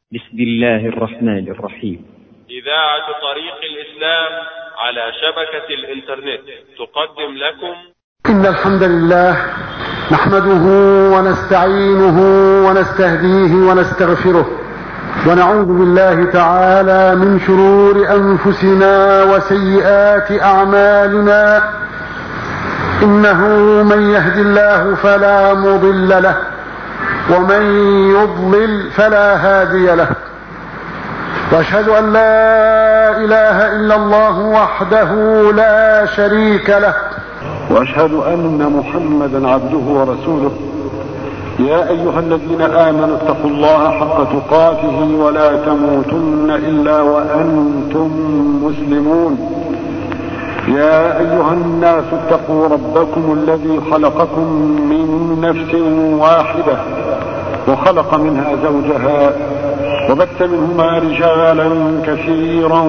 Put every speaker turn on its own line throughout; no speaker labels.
بسم الله الرحمن الرحيم
إذاعة طريق الإسلام على شبكة الإنترنت تقدم لكم
إن الحمد لله نحمده ونستعينه ونستهديه ونستغفره ونعوذ بالله تعالى من شرور أنفسنا وسيئات أعمالنا إنه من يهد الله فلا مضل له ومن يضلل فلا هادي له واشهد ان لا اله الا الله وحده لا شريك له
واشهد ان محمدا عبده ورسوله يا ايها الذين امنوا اتقوا الله حق تقاته ولا تموتن الا وانتم مسلمون يا ايها الناس اتقوا ربكم الذي خلقكم من نفس واحده وخلق منها زوجها وبث منهما رجالا كثيرا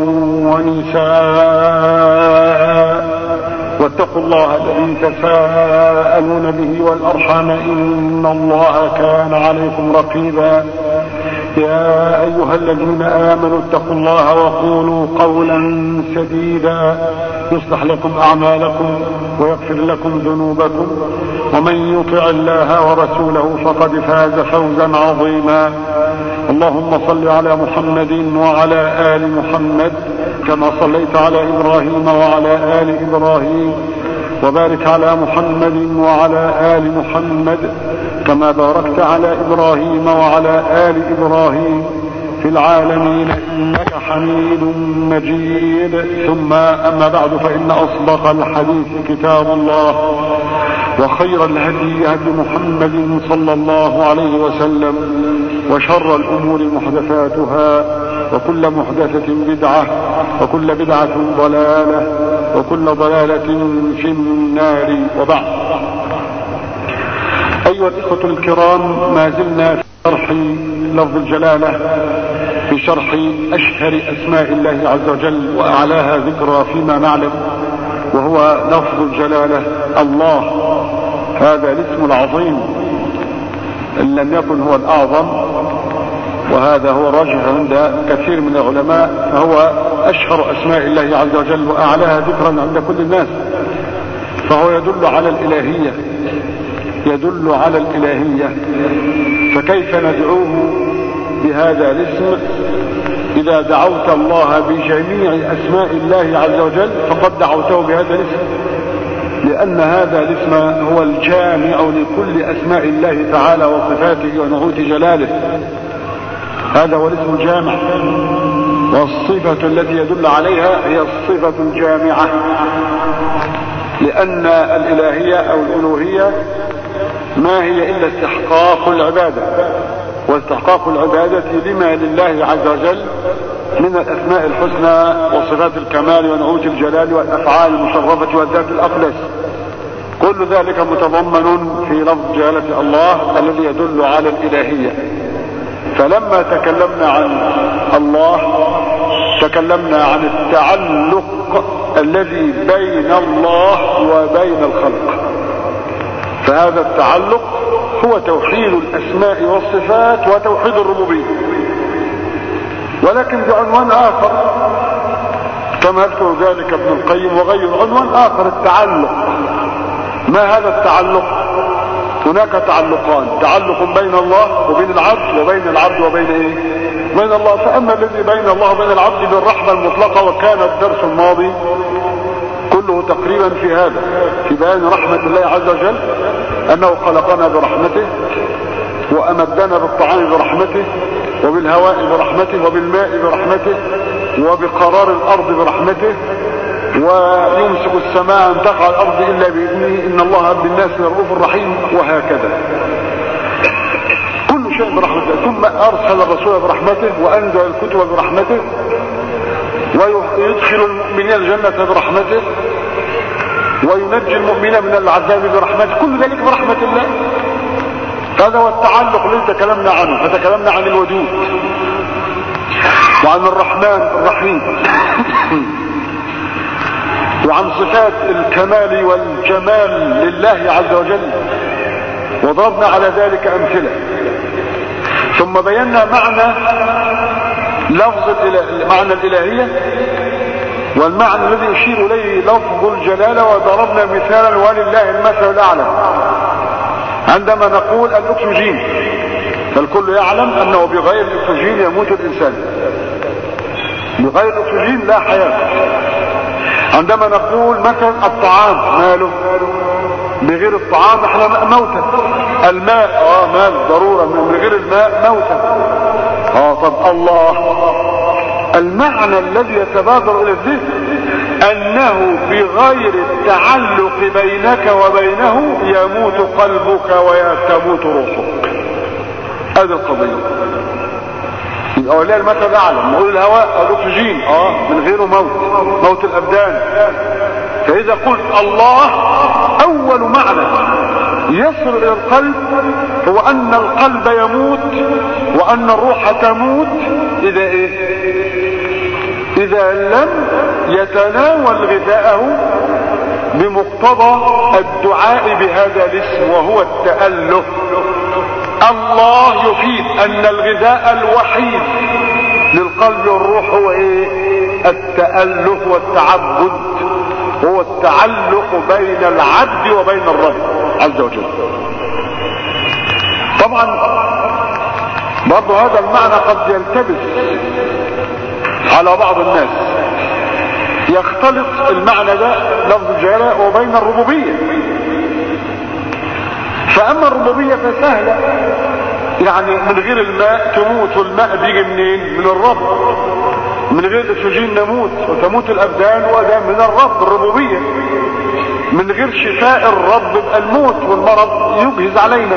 ونساء واتقوا الله الذي تساءلون به والارحام ان الله كان عليكم رقيبا يا ايها الذين امنوا اتقوا الله وقولوا قولا سديدا يصلح لكم اعمالكم ويغفر لكم ذنوبكم ومن يطع الله ورسوله فقد فاز فوزا عظيما اللهم صل على محمد وعلى ال محمد كما صليت على ابراهيم وعلى ال ابراهيم وبارك على محمد وعلى ال محمد كما باركت على ابراهيم وعلى ال ابراهيم في العالمين انك حميد مجيد ثم اما بعد فان اصدق الحديث كتاب الله وخير الهدي هدي محمد صلى الله عليه وسلم وشر الامور محدثاتها وكل محدثة بدعة وكل بدعة ضلالة وكل ضلالة في النار وبعد أيها الإخوة الكرام ما زلنا في شرح لفظ الجلالة في شرح أشهر أسماء الله عز وجل وأعلاها ذكرى فيما نعلم وهو لفظ الجلالة الله هذا الاسم العظيم إن لم يكن هو الأعظم وهذا هو الراجح عند كثير من العلماء فهو أشهر أسماء الله عز وجل وأعلاها ذكرا عند كل الناس فهو يدل على الإلهية يدل على الإلهية فكيف ندعوه بهذا الاسم إذا دعوت الله بجميع أسماء الله عز وجل فقد دعوته بهذا الاسم لأن هذا الاسم هو الجامع لكل أسماء الله تعالى وصفاته ونعوت جلاله هذا هو الاسم الجامع والصفة التي يدل عليها هي الصفة الجامعة لأن الإلهية أو الألوهية ما هي إلا استحقاق العبادة واستحقاق العبادة لما لله عز وجل من الأسماء الحسنى وصفات الكمال ونعوت الجلال والأفعال المشرفة والذات الأقدس كل ذلك متضمن في لفظ جلالة الله الذي يدل على الإلهية فلما تكلمنا عن الله تكلمنا عن التعلق الذي بين الله وبين الخلق فهذا التعلق هو توحيد الاسماء والصفات وتوحيد الربوبيه ولكن بعنوان اخر كما يذكر ذلك ابن القيم وغير عنوان اخر التعلق ما هذا التعلق هناك تعلقان تعلق بين الله وبين العبد وبين العبد وبين ايه بين الله فاما الذي بين الله وبين العبد بالرحمة المطلقة وكان الدرس الماضي كله تقريبا في هذا في بيان رحمة الله عز وجل انه خلقنا برحمته وامدنا بالطعام برحمته وبالهواء برحمته وبالماء برحمته وبقرار الارض برحمته ويمسك السماء ان تقع الارض الا باذنه ان الله بالناس لرؤوف رحيم وهكذا كل شيء برحمته ثم ارسل الرسول برحمته وانزل الكتب برحمته ويدخل المؤمنين الجنة برحمته وينجي المؤمنين من العذاب برحمته كل ذلك برحمة الله هذا هو التعلق الذي تكلمنا عنه فتكلمنا عن الودود وعن الرحمن الرحيم وعن صفات الكمال والجمال لله عز وجل وضربنا على ذلك امثله ثم بينا معنى لفظ الإله... معنى الإلهية والمعنى الذي يشير إليه لفظ الجلالة وضربنا مثالا ولله المثل الأعلى عندما نقول الأكسجين فالكل يعلم أنه بغير الأكسجين يموت الإنسان بغير الأكسجين لا حياة عندما نقول مثلا الطعام ماله بغير الطعام احنا موتى الماء اه مال ضرورة من غير الماء موتى اه طب الله المعنى الذي يتبادر الى الذهن انه بغير التعلق بينك وبينه يموت قلبك وتموت روحك هذه القضية يبقى ولله المثل الاعلى نقول الهواء الاكسجين اه من غيره موت موت الابدان فاذا قلت الله اول معنى يصل الى القلب هو ان القلب يموت وان الروح تموت اذا ايه اذا لم يتناول غذاءه بمقتضى الدعاء بهذا الاسم وهو التأله الله يفيد ان الغذاء الوحيد للقلب والروح هو ايه التأله والتعبد هو التعلق بين العبد وبين الرب عز وجل طبعا برضو هذا المعنى قد يلتبس على بعض الناس يختلط المعنى ده لفظ الجلالة وبين الربوبية فاما الربوبية فسهلة يعني من غير الماء تموت والماء بيجي منين من الرب من غير الاكسجين نموت وتموت الابدان وده من الرب الربوبية من غير شفاء الرب يبقى الموت والمرض يجهز علينا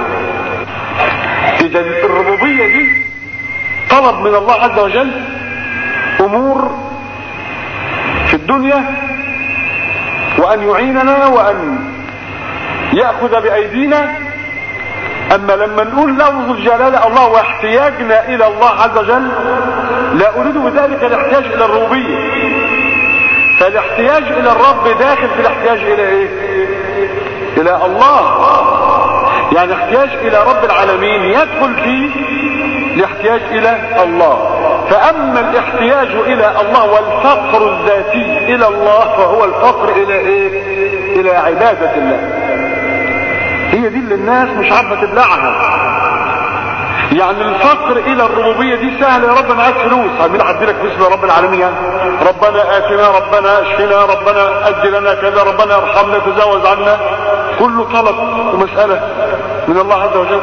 اذا الربوبية دي طلب من الله عز وجل امور في الدنيا وان يعيننا وان يأخذ بأيدينا أما لما نقول لفظ الجلالة الله واحتياجنا إلى الله عز وجل لا أريد بذلك الاحتياج إلى الربوبية فالاحتياج إلى الرب داخل في الاحتياج إلى إيه؟ إلى الله يعني احتياج إلى رب العالمين يدخل فيه الاحتياج إلى الله فأما الاحتياج إلى الله والفقر الذاتي إلى الله فهو الفقر إلى إيه؟ إلى عبادة الله هي دي اللي الناس مش عارفه تبلعها يعني الفقر الى الربوبيه دي سهل يا رب انا عايز فلوس عمال اعدي لك باسم رب العالمين يعني ربنا اتنا ربنا اشفنا ربنا ادي لنا كذا ربنا ارحمنا تجاوز عنا كله طلب ومساله من الله عز وجل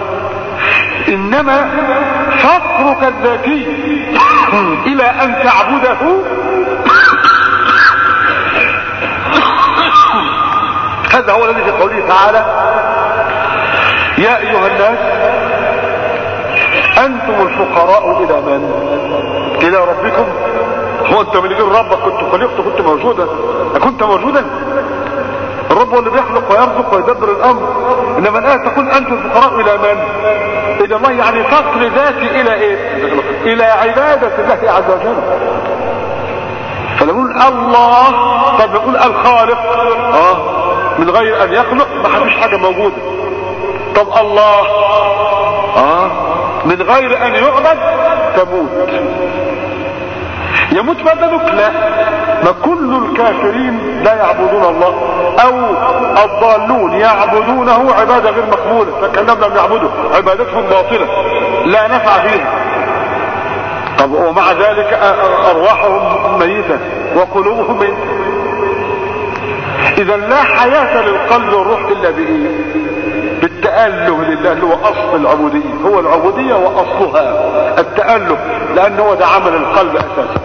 انما فقرك الذاتي الى ان تعبده هذا هو الذي في قوله تعالى يا ايها الناس انتم الفقراء الى من الى ربكم هو انت من غير ربك كنت خلقت كنت موجودا كنت موجودا الرب هو اللي بيخلق ويرزق ويدبر الامر انما الان تقول انتم الفقراء الى من الى الله يعني فقر ذاتي الى ايه الى عبادة الله عز وجل فنقول الله طب نقول الخالق اه من غير ان يخلق ما فيش حاجة موجودة طب الله اه من غير ان يعبد تموت يموت بدنك لا ما كل الكافرين لا يعبدون الله او الضالون يعبدونه عبادة غير مقبولة فكلهم لم يعبدوا عبادتهم باطلة لا نفع فيها طب ومع ذلك ارواحهم ميتة وقلوبهم ميتة اذا لا حياة للقلب والروح الا بايه بالتأله لله اللي هو اصل العبودية هو العبودية واصلها التأله لان هو ده عمل القلب اساسا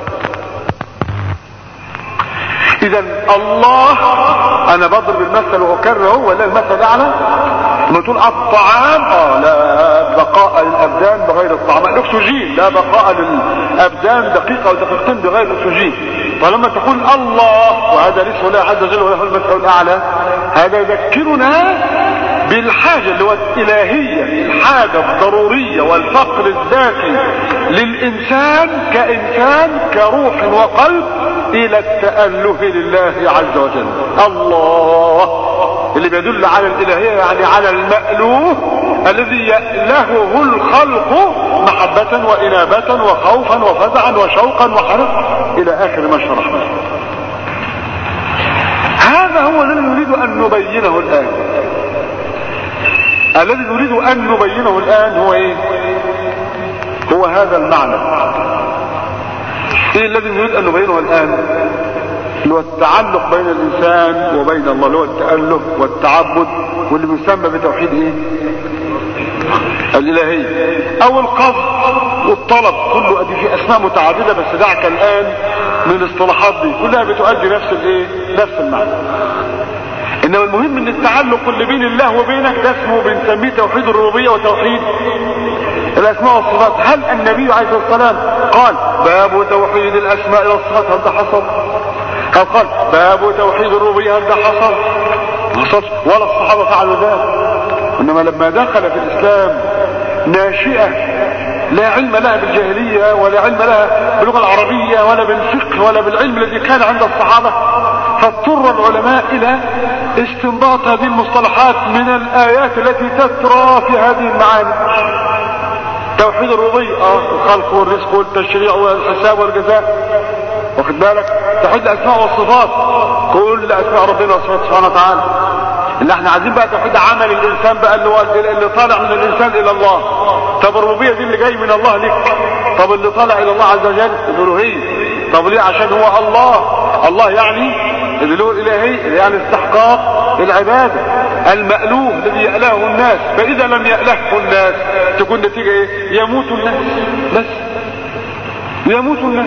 اذا الله انا بضرب المثل واكرره ولا المثل اعلى لما تقول الطعام اه لا بقاء للابدان بغير الطعام الاكسجين لا بقاء للابدان دقيقه او دقيقتين بغير الاكسجين فلما تقول الله وهذا اسم الله عز وجل وله المثل الاعلى هذا يذكرنا بالحاجة اللي هو الالهية الحاجة الضرورية والفقر الذاتي للانسان كانسان كروح وقلب الى التأله لله عز وجل الله اللي بيدل على الالهية يعني على المألوه الذي يألهه الخلق محبة وإنابة وخوفا وفزعا وشوقا وحرصا إلى آخر ما شرحناه هذا هو الذي نريد أن نبينه الآن الذي نريد أن نبينه الآن هو إيه هو هذا المعنى إيه الذي نريد أن نبينه الآن اللي هو التعلق بين الإنسان وبين الله اللي هو التأله والتعبد واللي بيسمى بتوحيد إيه الإلهية أو القصد والطلب كله أدي في أسماء متعددة بس دعك الآن من الاصطلاحات دي كلها بتؤدي نفس الإيه نفس المعنى انما المهم ان التعلق اللي بين الله وبينك ده اسمه بنسميه توحيد الربوبيه وتوحيد الاسماء والصفات هل النبي عليه الصلاه والسلام قال باب توحيد الاسماء والصفات هل ده حصل هل قال باب توحيد الربوبيه هل ده حصل ما حصلش ولا الصحابه فعلوا ذلك انما لما دخل في الاسلام ناشئه لا علم لها بالجاهليه ولا علم لها باللغه العربيه ولا بالفقه ولا بالعلم الذي كان عند الصحابه فاضطر العلماء الى استنباط هذه المصطلحات من الايات التي تترى في هذه المعاني توحيد الربوبيه اه الخلق والرزق والتشريع والحساب والجزاء واخد بالك توحيد الاسماء والصفات كل اسماء ربنا وصفاته سبحانه وتعالى اللي احنا عايزين بقى توحيد عمل الانسان بقى اللي هو اللي طالع من الانسان الى الله طب الربوبيه دي اللي جاي من الله لك طب اللي طالع الى الله عز وجل الالوهيه طب ليه عشان هو الله الله يعني اللي له الالهي يعني استحقاق العباده المألوه الذي يألهه الناس فاذا لم يألهه الناس تكون نتيجه ايه يموت الناس بس يموت الناس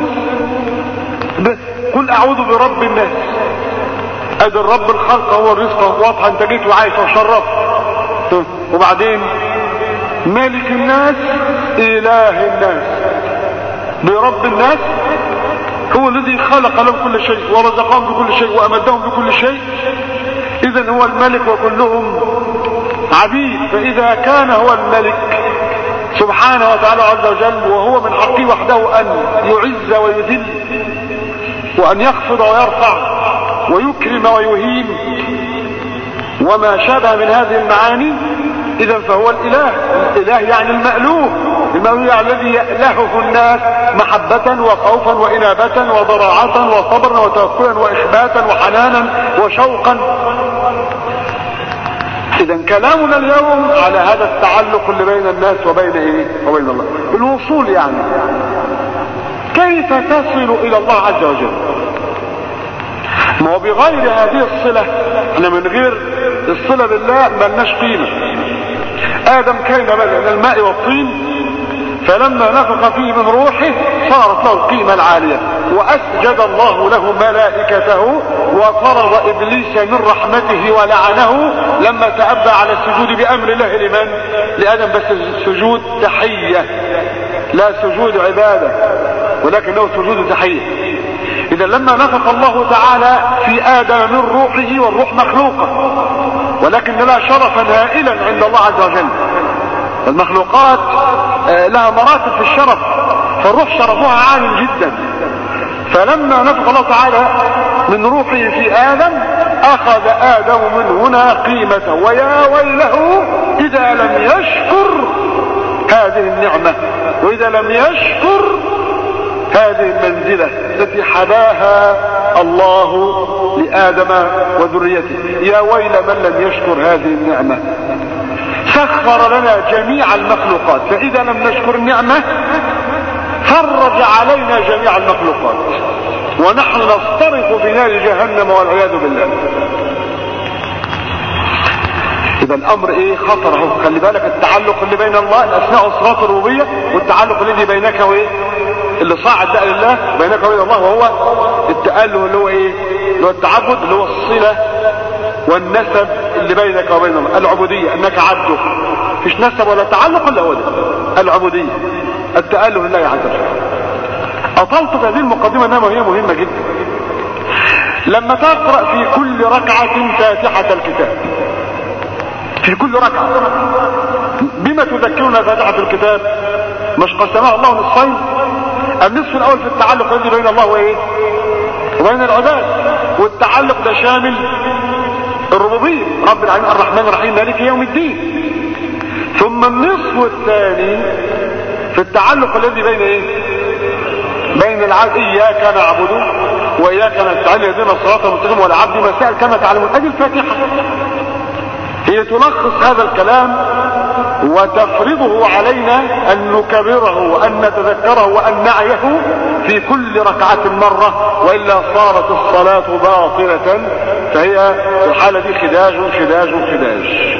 بس قل اعوذ برب الناس ادي الرب الخلق هو الرزق واضحه انت جيت وعايش وشرفت وبعدين مالك الناس اله الناس برب الناس هو الذي خلق لهم كل شيء ورزقهم بكل شيء وامدهم بكل شيء اذا هو الملك وكلهم عبيد فاذا كان هو الملك سبحانه وتعالى عز وجل وهو من حقه وحده ان يعز ويذل وان يخفض ويرفع ويكرم ويهين وما شابه من هذه المعاني اذا فهو الاله الاله يعني المألوه المألوه يعني الذي يألهه الناس محبة وخوفا وإنابة وضراعة وصبرا وتوكلا وإخباتا وحنانا وشوقا اذا كلامنا اليوم على هذا التعلق اللي بين الناس وبين ايه وبين الله الوصول يعني كيف تصل الى الله عز وجل ما هو بغير هذه الصلة احنا من غير الصلة بالله ملناش قيمة ادم كان من الماء والطين فلما نفخ فيه من روحه صارت له القيمة العالية واسجد الله له ملائكته وطرد ابليس من رحمته ولعنه لما تأبى على السجود بامر الله لمن لادم بس السجود تحية لا سجود عبادة ولكنه سجود تحية اذا لما نفخ الله تعالى في ادم من روحه والروح مخلوقة ولكن لها شرفا هائلا عند الله عز وجل المخلوقات لها مراتب في الشرف فالروح شرفها عال جدا فلما نفخ الله تعالى من روحه في ادم اخذ ادم من هنا قيمته ويا ويله اذا لم يشكر هذه النعمة واذا لم يشكر هذه المنزلة التي حباها الله لآدم وذريته يا ويل من لم يشكر هذه النعمة سخر لنا جميع المخلوقات فإذا لم نشكر النعمة فرج علينا جميع المخلوقات ونحن نصطرف في نار جهنم والعياذ بالله اذا الامر ايه خطر اهو خلي بالك التعلق اللي بين الله الاسماء والصفات الربوبيه والتعلق الذي بينك وايه اللي صاعد بقى لله بينك وبين الله وهو التأله اللي هو ايه اللي هو التعبد اللي هو الصلة والنسب اللي بينك وبين الله العبودية انك عبده مفيش نسب ولا تعلق الا هو ده العبودية التأله لله عز وجل اطلت في هذه المقدمة انما هي مهمة جدا لما تقرأ في كل ركعة فاتحة الكتاب في كل ركعة بما تذكرنا فاتحة الكتاب مش قسمها الله نصفين النصف الاول في التعلق الذي بين الله وايه وبين العباد والتعلق ده شامل الربوبية رب العالمين الرحمن الرحيم مالك يوم الدين ثم النصف الثاني في التعلق الذي بين ايه بين العبد اياك نعبد واياك نستعين اهدنا الصراط المستقيم والعبد ما سال كما تعلمون ادي الفاتحه هي تلخص هذا الكلام وتفرضه علينا ان نكرره وان نتذكره وان نعيه في كل ركعة مرة والا صارت الصلاة باطلة فهي في الحالة دي خداج خداج خداج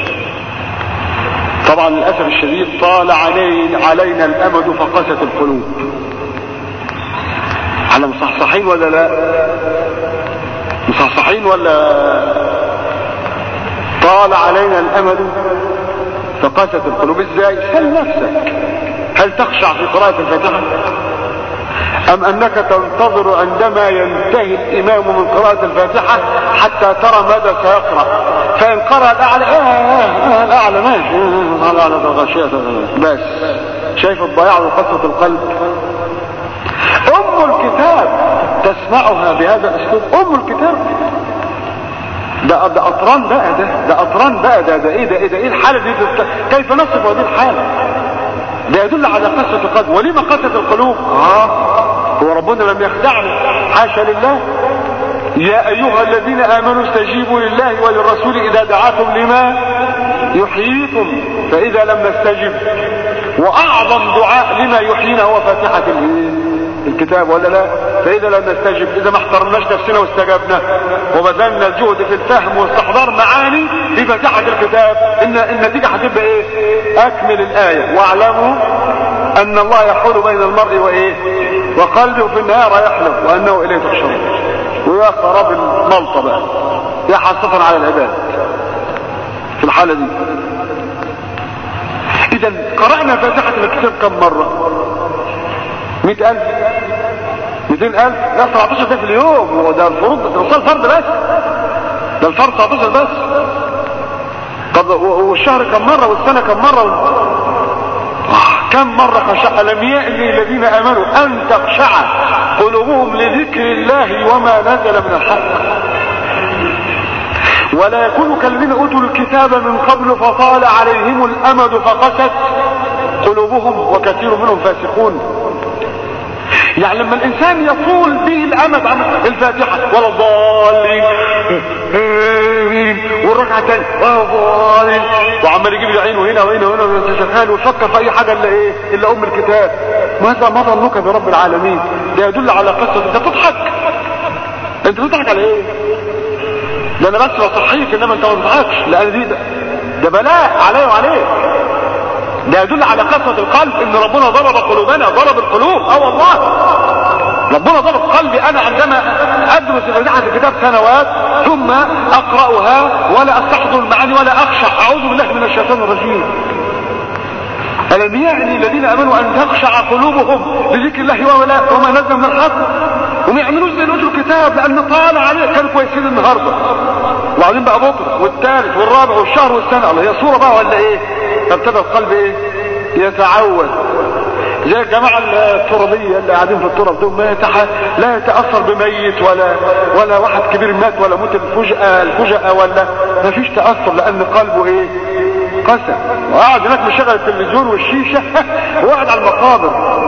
طبعا للأسف الشديد طال علينا, علينا الأمد فقست القلوب على مصحصحين ولا لا مصحصحين ولا طال علينا الأمد فقست القلوب ازاي سل نفسك هل تخشع في قراءة الفاتحة ام انك تنتظر عندما ينتهي الامام من قراءة الفاتحة حتى ترى ماذا سيقرأ فان قرأ الاعلى آه آه الاعلى ماشي آه الاعلى غشية بس شايف الضياع وقسوة القلب ام الكتاب تسمعها بهذا الاسلوب ام الكتاب ده ده اطران بقى ده ده اطران بقى ده ده ايه ده ايه ده ايه الحاله دي كيف نصف هذه الحاله ده يدل على قسوة القلب ولما قسوة القلوب اه هو ربنا لم يخدعنا حاشا لله يا ايها الذين امنوا استجيبوا لله وللرسول اذا دعاكم لما يحييكم فاذا لم نستجب واعظم دعاء لما يحيينا هو فاتحة الكتاب ولا لا فاذا لم نستجب اذا ما احترمناش نفسنا واستجبنا وبذلنا الجهد في الفهم واستحضار معاني في فاتحة الكتاب ان النتيجة هتبقى ايه اكمل الاية واعلموا ان الله يحول بين المرء وايه وقلبه في النهار يحلم وانه اليه تحشرون ويا خراب الملطة بقى يا حسرة على العباد في الحالة دي اذا قرأنا فاتحة الكتاب كم مرة مئة الف مئتين الف لا 17 ده في اليوم وده الفروض ده الفرد بس ده الفرد 19 بس طب والشهر كم مرة والسنة كم مرة كم مرة خشع لم يأن الذين امنوا ان تخشع قلوبهم لذكر الله وما نزل من الحق ولا يكون كالذين اوتوا الكتاب من قبل فطال عليهم الامد فقست قلوبهم وكثير منهم فاسقون يعني لما الانسان يطول به الامد عن الفاتحة ولا الضالين والركعة الثانية ولا الضالين وعمال يجيب عينه هنا وهنا وهنا شغال ويفكر في اي حاجة الا ايه الا ام الكتاب ماذا ما ظنك برب العالمين ده يدل على قصة انت تضحك انت تضحك على ايه ده انا بس بصحيك انما انت ما تضحكش لان دي ده, ده بلاء علي وعليك ده يدل على قسوة القلب ان ربنا ضرب قلوبنا ضرب القلوب اه والله ربنا ضرب قلبي انا عندما ادرس فاتحة الكتاب سنوات ثم اقرأها ولا استحضر المعاني ولا اخشع اعوذ بالله من الشيطان الرجيم ألم يعني الذين امنوا ان تخشع قلوبهم لذكر الله ولا وما نزل من الحق وما يعملوش زي اللي الكتاب لان طال عليه كانوا كويسين النهارده وبعدين بقى بكره والثالث والرابع والشهر والسنه الله هي صوره بقى ولا ايه فابتدى القلب ايه يتعود زي الجماعة الترابية اللي قاعدين في التراب دول ما يتح... لا يتأثر بميت ولا ولا واحد كبير مات ولا موت الفجأة الفجأة ولا ما فيش تأثر لأن قلبه ايه قسى وقاعد هناك مشغل التلفزيون والشيشة وقاعد على المقابر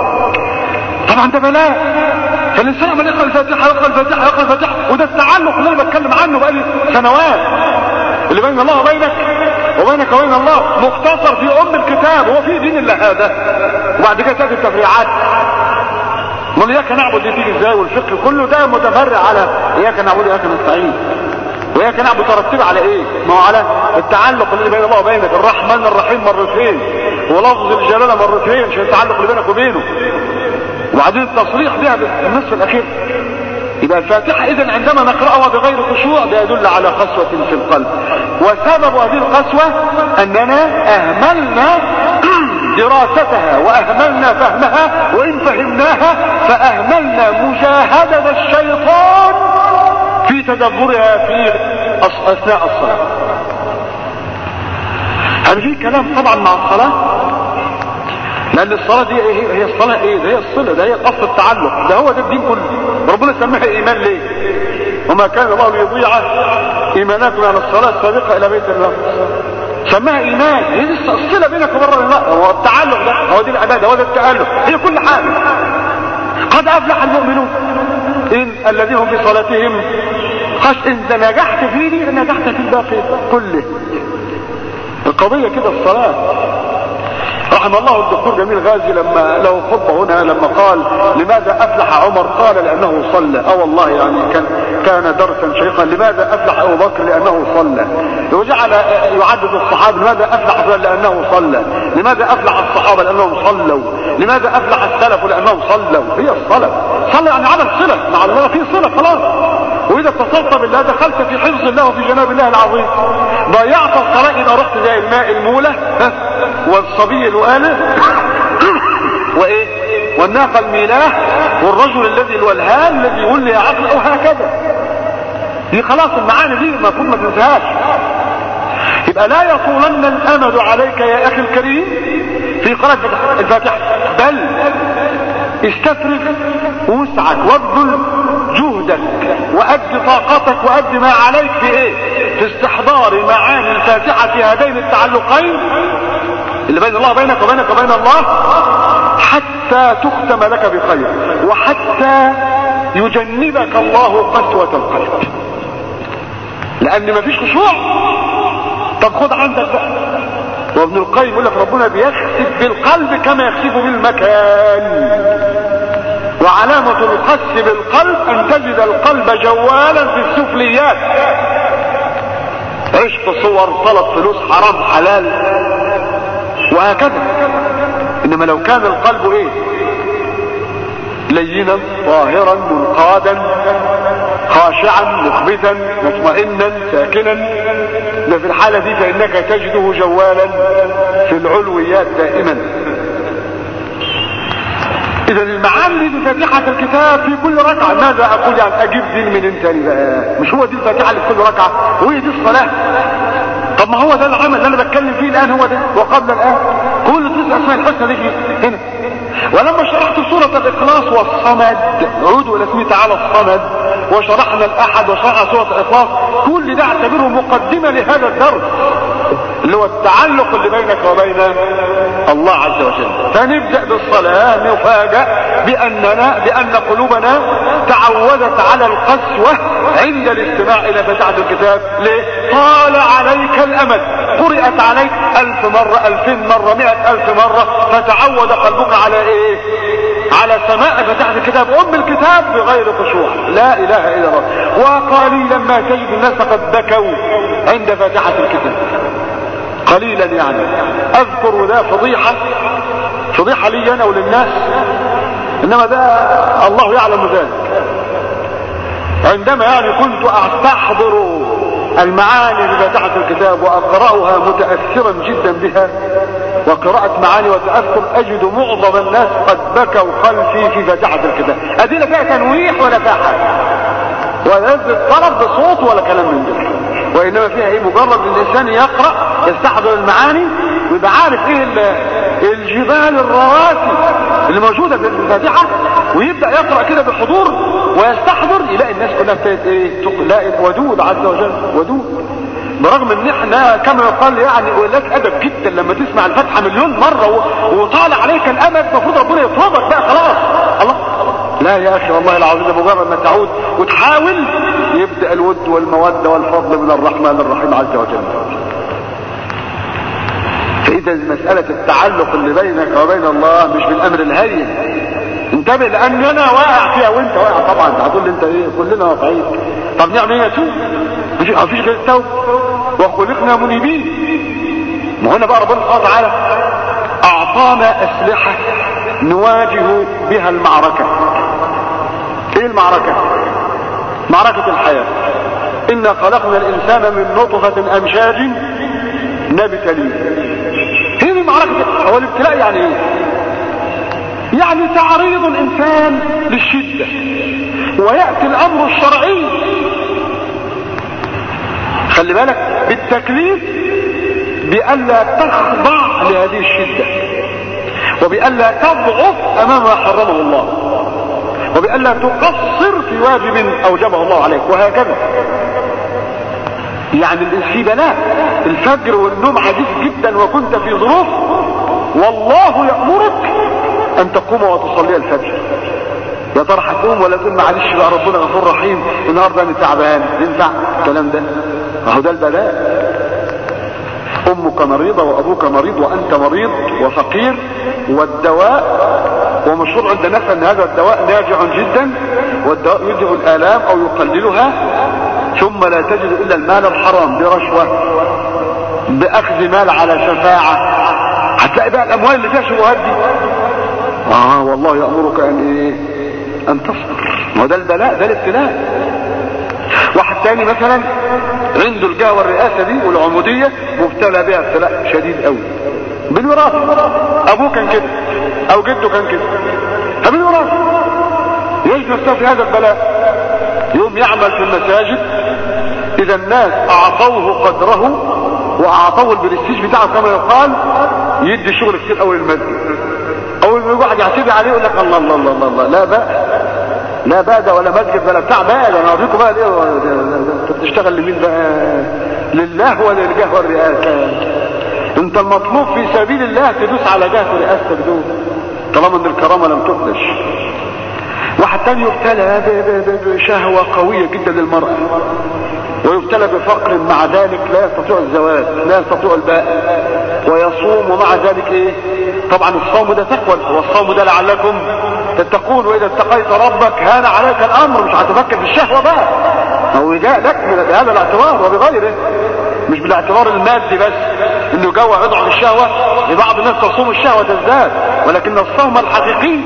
طبعا ده بلاء فالإنسان عمال يقرأ الفاتحة يقرأ الفاتحة يقرأ الفاتحة وده التعلق اللي انا بتكلم عنه بقالي سنوات اللي بين الله وبينك وبينك وبين الله مختصر في ام الكتاب هو في دين الا هذا وبعد كده تاتي التفريعات امال اياك نعبد دي تيجي ازاي والفقه كله ده متفرع على اياك نعبد اياك نستعين واياك نعبد ترتب على ايه ما هو على التعلق اللي بين الله وبينك الرحمن الرحيم مرتين ولفظ الجلاله مرتين عشان التعلق اللي بينك وبينه وبعدين التصريح بها بالنصف الاخير يبقى الفاتحة اذا عندما نقرأها بغير خشوع ده يدل على قسوة في القلب وسبب هذه القسوة اننا اهملنا دراستها واهملنا فهمها وان فهمناها فاهملنا مجاهدة الشيطان في تدبرها في اثناء الصلاة هل في كلام طبعا مع الصلاة لان الصلاة دي ايه هي الصلاة ايه ده هي الصلة ده هي اصل التعلق ده هو ده الدين كله ربنا سماها ايمان ليه وما كان الله ليضيع ايمانكم على الصلاة السابقة الى بيت الله سماها ايمان هي دي الصله بينك وبين الله هو التعلق ده هو دي العباده هو ده التالق هي كل حاجه قد افلح المؤمنون ان الذين هم في صلاتهم خش انت نجحت في دي نجحت في الباقي كله القضيه كده الصلاه رحم الله الدكتور جميل غازي لما له خطبه هنا لما قال لماذا افلح عمر قال لانه صلى اه والله يعني كان كان درسا شيقا لماذا افلح ابو بكر لانه صلى وجعل يعدد الصحابه لماذا افلح فلان لانه صلى لماذا افلح الصحابه لانهم صلوا لماذا افلح السلف لانهم صلوا هي الصلاه صلى يعني عمل صله مع الله في صله خلاص واذا اتصلت بالله دخلت في حفظ الله وفي جناب الله العظيم ضيعت الصلاه اذا رحت زي الماء المولى والصبي الوالد وايه والناقه الميلاه والرجل الذي الولهان الذي ولي عقل او هكذا دي خلاص المعاني دي المفروض ما تنساهاش يبقى لا يطولن الامد عليك يا اخي الكريم في قراءة الفاتحة بل استفرغ وسعك وابذل جهدك وأد طاقتك وأد ما عليك في ايه في استحضار معاني الفاتحة في هذين التعلقين اللي بين الله بينك وبينك وبين الله حتى تختم لك بخير وحتى يجنبك الله قسوة القلب لان مفيش خشوع طب خد عندك بقى وابن القيم يقول لك ربنا بيخسف بالقلب كما يخسف بالمكان وعلامة الخس بالقلب ان تجد القلب جوالا في السفليات عشق صور طلب فلوس حرام حلال وهكذا انما لو كان القلب ايه لينا طاهرا منقادا خاشعا مخبتا مطمئنا ساكنا ده في الحالة دي فإنك تجده جوالا في العلويات دائما إذا المعاني دي بفاتحة الكتاب في كل ركعة ماذا أقول يعني أجيب دي من تاني بقى مش هو دي الفاتحة اللي في كل ركعة وهي دي الصلاة طب ما هو ده العمل اللي أنا بتكلم فيه الآن هو ده وقبل الآن كل تسع أسماء الحسنى دي هنا ولما شرحت سورة الإخلاص والصمد عودوا إلى اسمه تعالى الصمد وشرحنا الأحد وشرحنا سورة الإخلاص كل ده اعتبره مقدمة لهذا الدرس اللي هو التعلق اللي بينك وبين الله عز وجل فنبدأ بالصلاة نفاجأ بأننا بأن قلوبنا تعودت على القسوة عند الاستماع إلى فتحة الكتاب ليه؟ طال عليك الأمد قرأت عليك ألف مرة ألفين مرة مئة ألف مرة فتعود قلبك على إيه على سماع فتحة الكتاب أم الكتاب بغير خشوع لا إله إلا الله وقليلا ما تجد الناس قد بكوا عند فتحة الكتاب قليلا يعني اذكر ذا فضيحة فضيحة لي انا وللناس انما ده الله يعلم ذلك عندما يعني كنت استحضر المعاني بفتحة الكتاب واقرأها متأثرا جدا بها وقراءة معاني وتأثر اجد معظم الناس قد بكوا خلفي في فتحة الكتاب ادينا فيها تنويح ولا فيها حاجة ولا يثبت طرف بصوت ولا كلام من ده وانما فيها ايه مجرد ان الانسان يقرأ يستحضر المعاني ويبقى عارف ايه الجبال الرواسي اللي موجودة في الفاتحة ويبدأ يقرأ كده بحضور ويستحضر يلاقي الناس كلها ابتدت ايه تلاقي ودود عز وجل ودود برغم ان احنا كما يقال يعني ولك ادب جدا لما تسمع الفاتحة مليون مرة وطالع عليك الامد المفروض ربنا يفرضك بقى خلاص الله لا يا اخي والله العظيم مجرد ما تعود وتحاول يبدأ الود والمودة والفضل من الرحمن الرحيم عز وجل فاذا مسألة التعلق اللي بينك وبين الله مش بالامر الهين انتبه لان انا واقع فيها وانت واقع طبعا هتقول لي انت ايه كلنا واقعين طب نعمل ايه نتوب مش مفيش غير التوبه وخلقنا منيبين ما هنا بقى ربنا سبحانه وتعالى اعطانا اسلحه نواجه بها المعركه ايه المعركه معركه الحياه انا خلقنا الانسان من نطفه امشاج نبتليه هي دي معركه هو الابتلاء يعني ايه يعني تعريض الانسان للشدة ويأتي الامر الشرعي خلي بالك بالتكليف بألا تخضع لهذه الشدة وبألا تضعف امام ما حرمه الله وبألا تقصر في واجب اوجبه الله عليك وهكذا يعني في بلاء الفجر والنوم عزيز جدا وكنت في ظروف والله يأمرك ان تقوم وتصلي الفجر يا ترى هتقوم ولا تقول معلش بقى ربنا غفور رحيم النهارده انا تعبان ينفع الكلام ده اهو ده البلاء امك مريضة وابوك مريض وانت مريض وفقير والدواء ومشهور عند الناس ان هذا الدواء ناجع جدا والدواء يذهب الالام او يقللها ثم لا تجد الا المال الحرام برشوة باخذ مال على شفاعة هتلاقي بقى الاموال اللي فيها شبهات دي اه والله يأمرك ان ايه ان تصبر ما ده البلاء ده الابتلاء واحد تاني مثلا عنده الجهة والرئاسة دي والعمودية مبتلى بها ابتلاء شديد قوي بالوراثة ابوه كان كده او جده كان كده فبالوراثة يجد نفسه في هذا البلاء يوم يعمل في المساجد اذا الناس اعطوه قدره واعطوه البرستيج بتاعه كما يقال يدي شغل كتير قوي للمسجد اول ما واحد يعتدي عليه يقول لك الله الله الله الله, الله. لا بقى لا بقى ده ولا مسجد ولا بتاع بقى ده انا اوريكم بقى ليه انت بتشتغل لمين بقى لله ولا للجاه والرئاسه انت المطلوب في سبيل الله تدوس على جاه ورئاستك دول طالما ان الكرامه لم تخدش واحد تاني يبتلى بشهوه قويه جدا للمراه ويبتلى بفقر مع ذلك لا يستطيع الزواج لا يستطيع الباء ويصوم ومع ذلك ايه طبعا الصوم ده تقوى والصوم ده لعلكم تتقون واذا اتقيت ربك هان عليك الامر مش هتفكر في الشهوه بقى هو جاء لك من بهذا الاعتبار وبغيره مش بالاعتبار المادي بس انه جوع يضعف الشهوه لبعض الناس تصوم الشهوه تزداد ولكن الصوم الحقيقي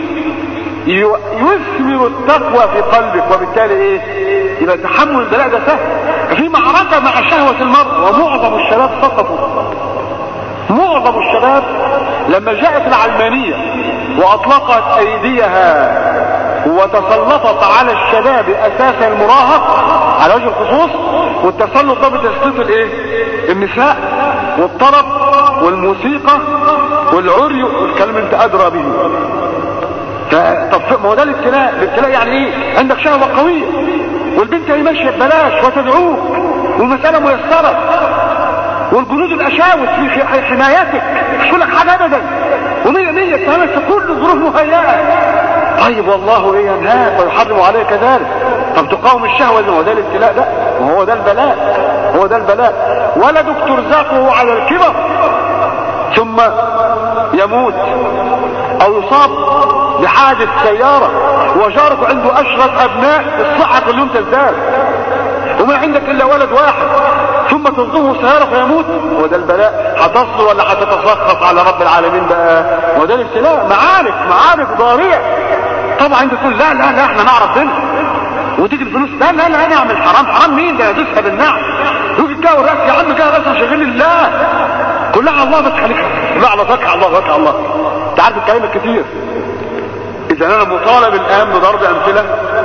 يثمر التقوى في قلبك وبالتالي ايه يبقى تحمل البلاء ده سهل في معركة مع شهوة المرء ومعظم الشباب سقطوا معظم الشباب لما جاءت العلمانية واطلقت ايديها وتسلطت على الشباب اساسا المراهق على وجه الخصوص والتسلط ده بتسليط الايه النساء والطرب والموسيقى والعري والكلام انت ادرى به طب ما هو ده الابتلاء الابتلاء يعني ايه عندك شهوة قوية والبنت هي ماشية ببلاش وتدعوك والمسألة ميسرة والجنود الاشاوس في حمايتك مش لك حاجة ابدا ومية مية تمامس كل ظروف مهيئة طيب والله ايه ينهاك ويحرم عليك ذلك طب تقاوم الشهوة ما هو ده الابتلاء ده وهو ده البلاء هو ده البلاء ولدك ترزقه على الكبر ثم يموت او يصاب بحادث سيارة وجارك عنده اشرف ابناء الصحة كل يوم تزداد وما عندك الا ولد واحد ثم تنظمه سيارة فيموت وده البلاء هتصل ولا هتتسخط على رب العالمين بقى وده الابتلاء معارك معارك ضارية طبعا انت تقول لا لا لا احنا نعرف دين وتيجي الفلوس لا لا لا نعمل حرام حرام مين ده يدوسها بالنعم يجي الجو الراس يا عم جاي راس شغال لله كلها على الله بس خليك كلها على ذكر الله ذكر الله انت عارف الكلام الكتير اذا انا مطالب الان بضرب امثله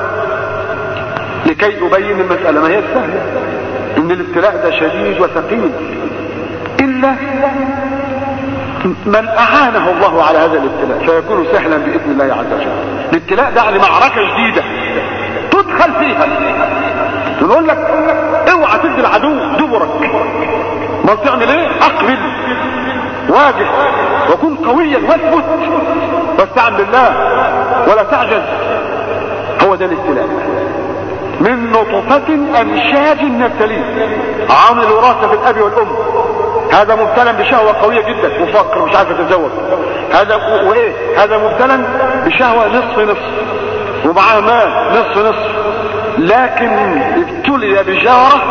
لكي ابين المساله ما هي سهله ان الابتلاء ده شديد وثقيل الا من اعانه الله على هذا الابتلاء فيكون سهلا باذن الله عز وجل الابتلاء ده يعني معركه جديده تدخل فيها نقول لك اوعى تدي العدو دبرك ما تعمل ايه اقبل واجه وكن قويا واثبت واستعن بالله ولا تعجز هو ده الابتلاء من نطفة امشاج نبتليه عامل الوراثة في الاب والام هذا مبتلى بشهوة قوية جدا مفكر مش عارف يتزوج هذا وايه هذا مبتلى بشهوة نصف نصف ومعاه مال نصف نصف لكن ابتلي بجارة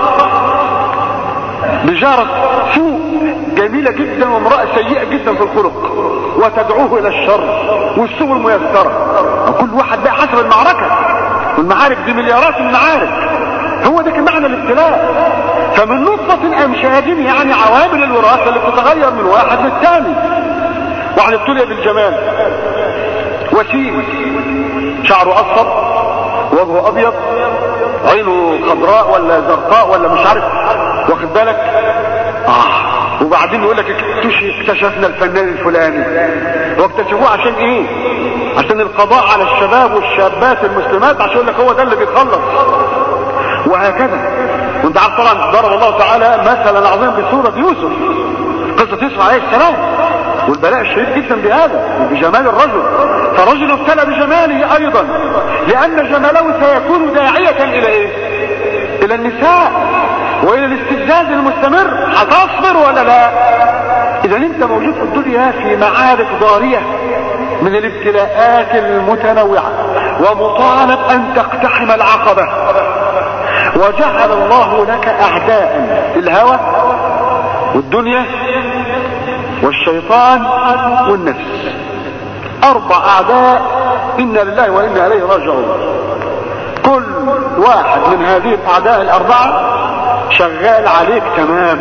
بجارة سوء جميلة جدا وامرأة سيئة جدا في الخلق وتدعوه الى الشر والسوء الميسرة وكل واحد بقى حسب المعركة والمعارك دي مليارات المعارك هو ده كان معنى الابتلاء فمن نطفة امشاج يعني عوامل الوراثة اللي بتتغير من واحد للثاني واحد ابتلي بالجمال وسيم شعره اصفر وجهه ابيض عينه خضراء ولا زرقاء ولا مش عارف واخد بالك اه وبعدين يقول لك اكتشفنا الفنان الفلاني واكتشفوه عشان ايه عشان القضاء على الشباب والشابات المسلمات عشان يقول لك هو ده اللي بيخلص وهكذا وانت عارف طبعا ضرب الله تعالى مثلا عظيما بسورة يوسف قصة يوسف عليه السلام والبلاء الشديد جدا بهذا بجمال الرجل فرجل ابتلى بجماله ايضا لان جماله سيكون داعية الى ايه الى النساء والى الاستفزاز المستمر هتصبر ولا لا اذا انت موجود في الدنيا في معارك ضارية من الابتلاءات المتنوعة ومطالب ان تقتحم العقبة وجعل الله لك اعداء الهوى والدنيا والشيطان والنفس اربع اعداء انا لله وانا اليه راجعون كل واحد من هذه الاعداء الاربعة شغال عليك تمام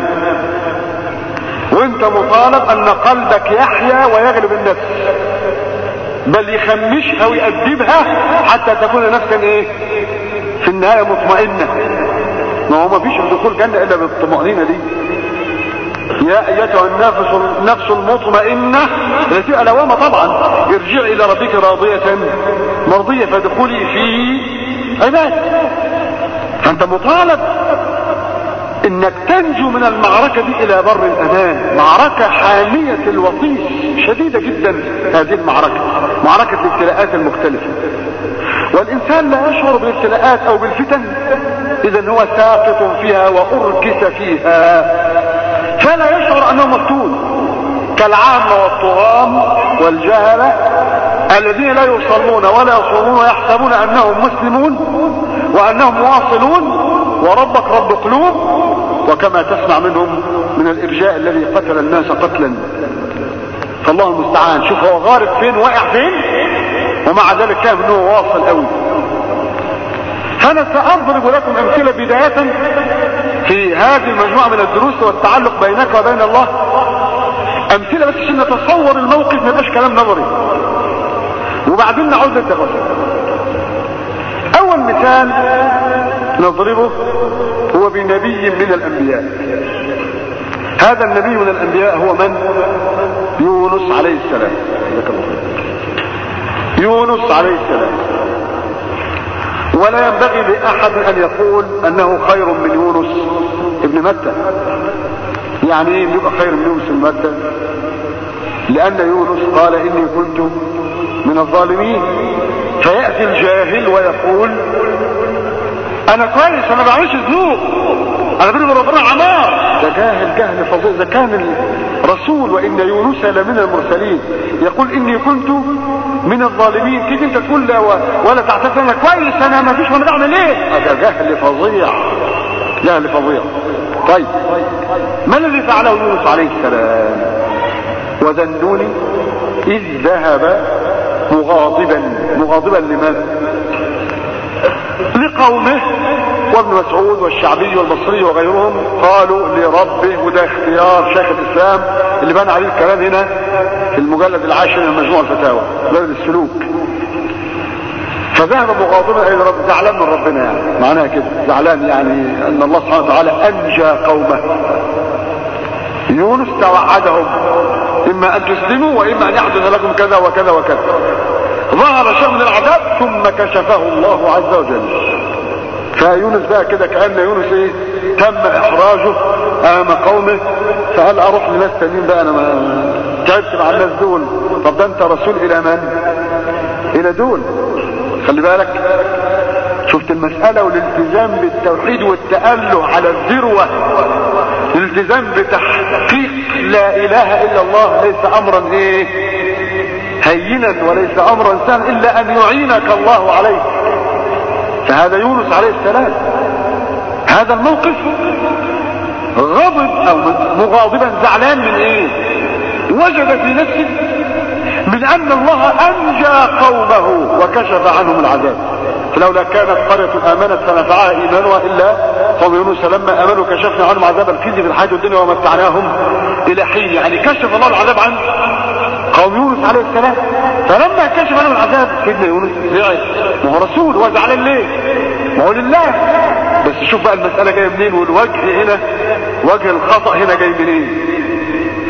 وانت مطالب ان قلبك يحيا ويغلب النفس بل يخمشها ويأدبها حتى تكون نفسا ايه في النهاية مطمئنة ما هو ما فيش دخول جنة الا بالطمأنينة دي يا ايتها النفس النفس المطمئنة التي لوامة طبعا ارجعي الى ربك راضية مرضية فادخلي في عباد فانت مطالب انك تنجو من المعركة دي الى بر الامان معركة حامية الوطيس شديدة جدا هذه المعركة معركة الابتلاءات المختلفة والانسان لا يشعر بالابتلاءات او بالفتن اذا هو ساقط فيها واركس فيها فلا يشعر انه مفتون كالعامة والطغام والجهلة الذين لا يصلون ولا يصومون ويحسبون انهم مسلمون وانهم مواصلون وربك رب قلوب وكما تسمع منهم من الارجاء الذي قتل الناس قتلا فالله المستعان شوف هو غارق فين واقع فين ومع ذلك كان انه واصل قوي فانا ساضرب لكم امثله بدايه في هذه المجموعه من الدروس والتعلق بينك وبين الله امثله بس عشان نتصور الموقف ما يبقاش كلام نظري وبعدين نعود للتفاصيل اول مثال نضربه هو بنبي من الانبياء هذا النبي من الانبياء هو من يونس عليه السلام يونس عليه السلام ولا ينبغي لاحد ان يقول انه خير من يونس ابن متى يعني ايه يبقى خير من يونس ابن متى لان يونس قال اني كنت من الظالمين فيأتي الجاهل ويقول انا كويس انا بعملش ذنوب انا بيني وبين ربنا عمار ده جاهل جهل فظيع ده كان الرسول وان يونس لمن المرسلين يقول اني كنت من الظالمين تيجي انت تقول لا ولا تعتذر انا كويس انا ما فيش وانا بعمل ايه ده جهل فظيع جهل فظيع طيب ما الذي فعله يونس عليه السلام وذنوني اذ ذهب مغاضبا مغاضبا لماذا لقومه وابن مسعود والشعبي والبصري وغيرهم قالوا لربه وده اختيار شيخ الاسلام اللي بنى عليه الكلام هنا في المجلد العاشر من مجموع الفتاوى مجلد السلوك فذهب مغاضبا الى رب زعلان من ربنا يعني معناها كده زعلان يعني ان الله سبحانه وتعالى انجى قومه يونس توعدهم اما ان تسلموا واما ان يحدث لكم كذا وكذا وكذا ظهر شيء من العذاب ثم كشفه الله عز وجل فيونس بقى كده كأن يونس ايه تم احراجه امام قومه فقال اروح لناس تانيين بقى انا ما تعبت مع الناس دول طب ده انت رسول الى من الى دول خلي بالك شفت المسألة والالتزام بالتوحيد والتأله على الذروة الالتزام بتحقيق لا اله الا الله ليس امرا ايه هينا وليس امرا سهلا الا ان يعينك الله عليه فهذا يونس عليه السلام هذا الموقف غضب او مغاضبا زعلان من ايه وجد في نفسه من ان الله انجى قومه وكشف عنهم العذاب فلولا كانت قرية امنت فنفعها ايمانها الا قوم يونس لما امنوا كشفنا عنهم عذاب الخزي في الحياة الدنيا ومتعناهم الى حين يعني كشف الله العذاب عن قوم يونس عليه السلام فلما كشف عنهم العذاب سيدنا يونس زعل ما هو رسول هو زعلان ليه ما هو لله بس شوف بقى المسألة جاية منين والوجه هنا وجه الخطأ هنا جاي منين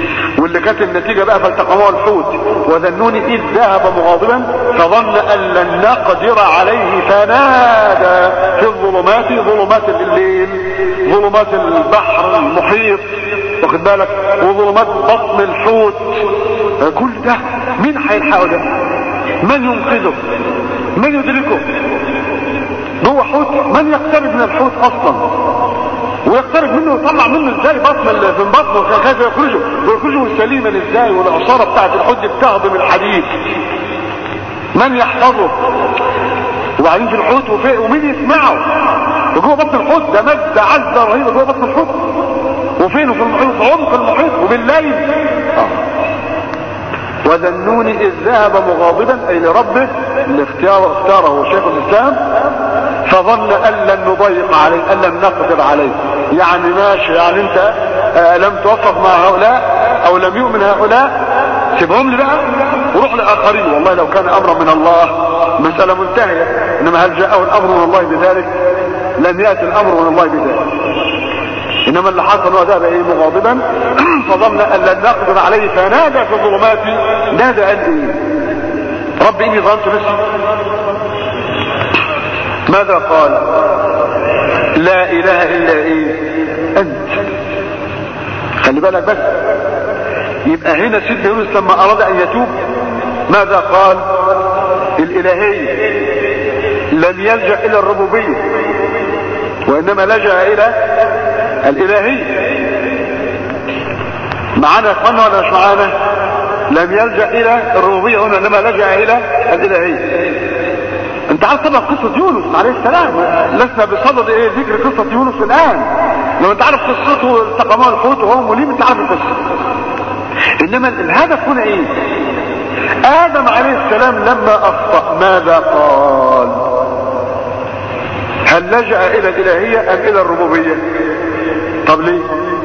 واللي كانت النتيجة بقى فالتقمه الحوت وذنون إذ ذهب مغاضبا فظن أن لن نقدر عليه فنادى في الظلمات ظلمات الليل ظلمات البحر المحيط واخد بالك وظلمات بطن الحوت كل ده مين هيلحقه ده من ينقذه من يدركه جوه حوت من يقترب من الحوت اصلا ويقترب منه ويطلع منه ازاي بطن من بطنه كيف يخرجه ويخرجه سليما ازاي والعصاره بتاعت الحوت دي بتهضم الحديد من يحفظه وبعدين في الحوت وفي ومين يسمعه وجوه بطن الحوت ده مد عزه رهيبه جوه بطن الحوت وفين في المحيط في عمق المحيط وبالليل آه. وذنون اذ ذهب مغاضبا اي لربه اللي اختياره اختاره شيخ الاسلام فظن ان لن نضيق عليه ان لن نقدر عليه يعني ماشي يعني انت آه لم توفق مع هؤلاء او لم يؤمن هؤلاء سيبهم لي بقى وروح لاخرين والله لو كان امرا من الله مسألة منتهية انما هل جاءه الامر من الله بذلك لن يأتي الامر من الله بذلك انما اللي حصل هو ذهب ايه مغاضبا فظن ان لن نقدر عليه فنادى في الظلمات نادى قال ايه رب اني ظننت نفسي ماذا قال لا اله الا ايه انت خلي بالك بس يبقى هنا سيدنا يونس لما اراد ان يتوب ماذا قال الالهية لن يلجأ الى الربوبية وانما لجأ الى الالهية معانا يا اخوانا ولا مش معانا لم يلجأ الى الربوبية هنا انما لجأ الى الالهية انت عارف طبعا قصة يونس عليه السلام لسنا بصدد ايه ذكر قصة يونس الان لو انت عارف قصته التقمه الحوت وهو مليم انت عارف القصة انما الهدف هنا ايه ادم عليه السلام لما اخطأ ماذا قال هل لجأ الى الالهية ام الى الربوبية طب ليه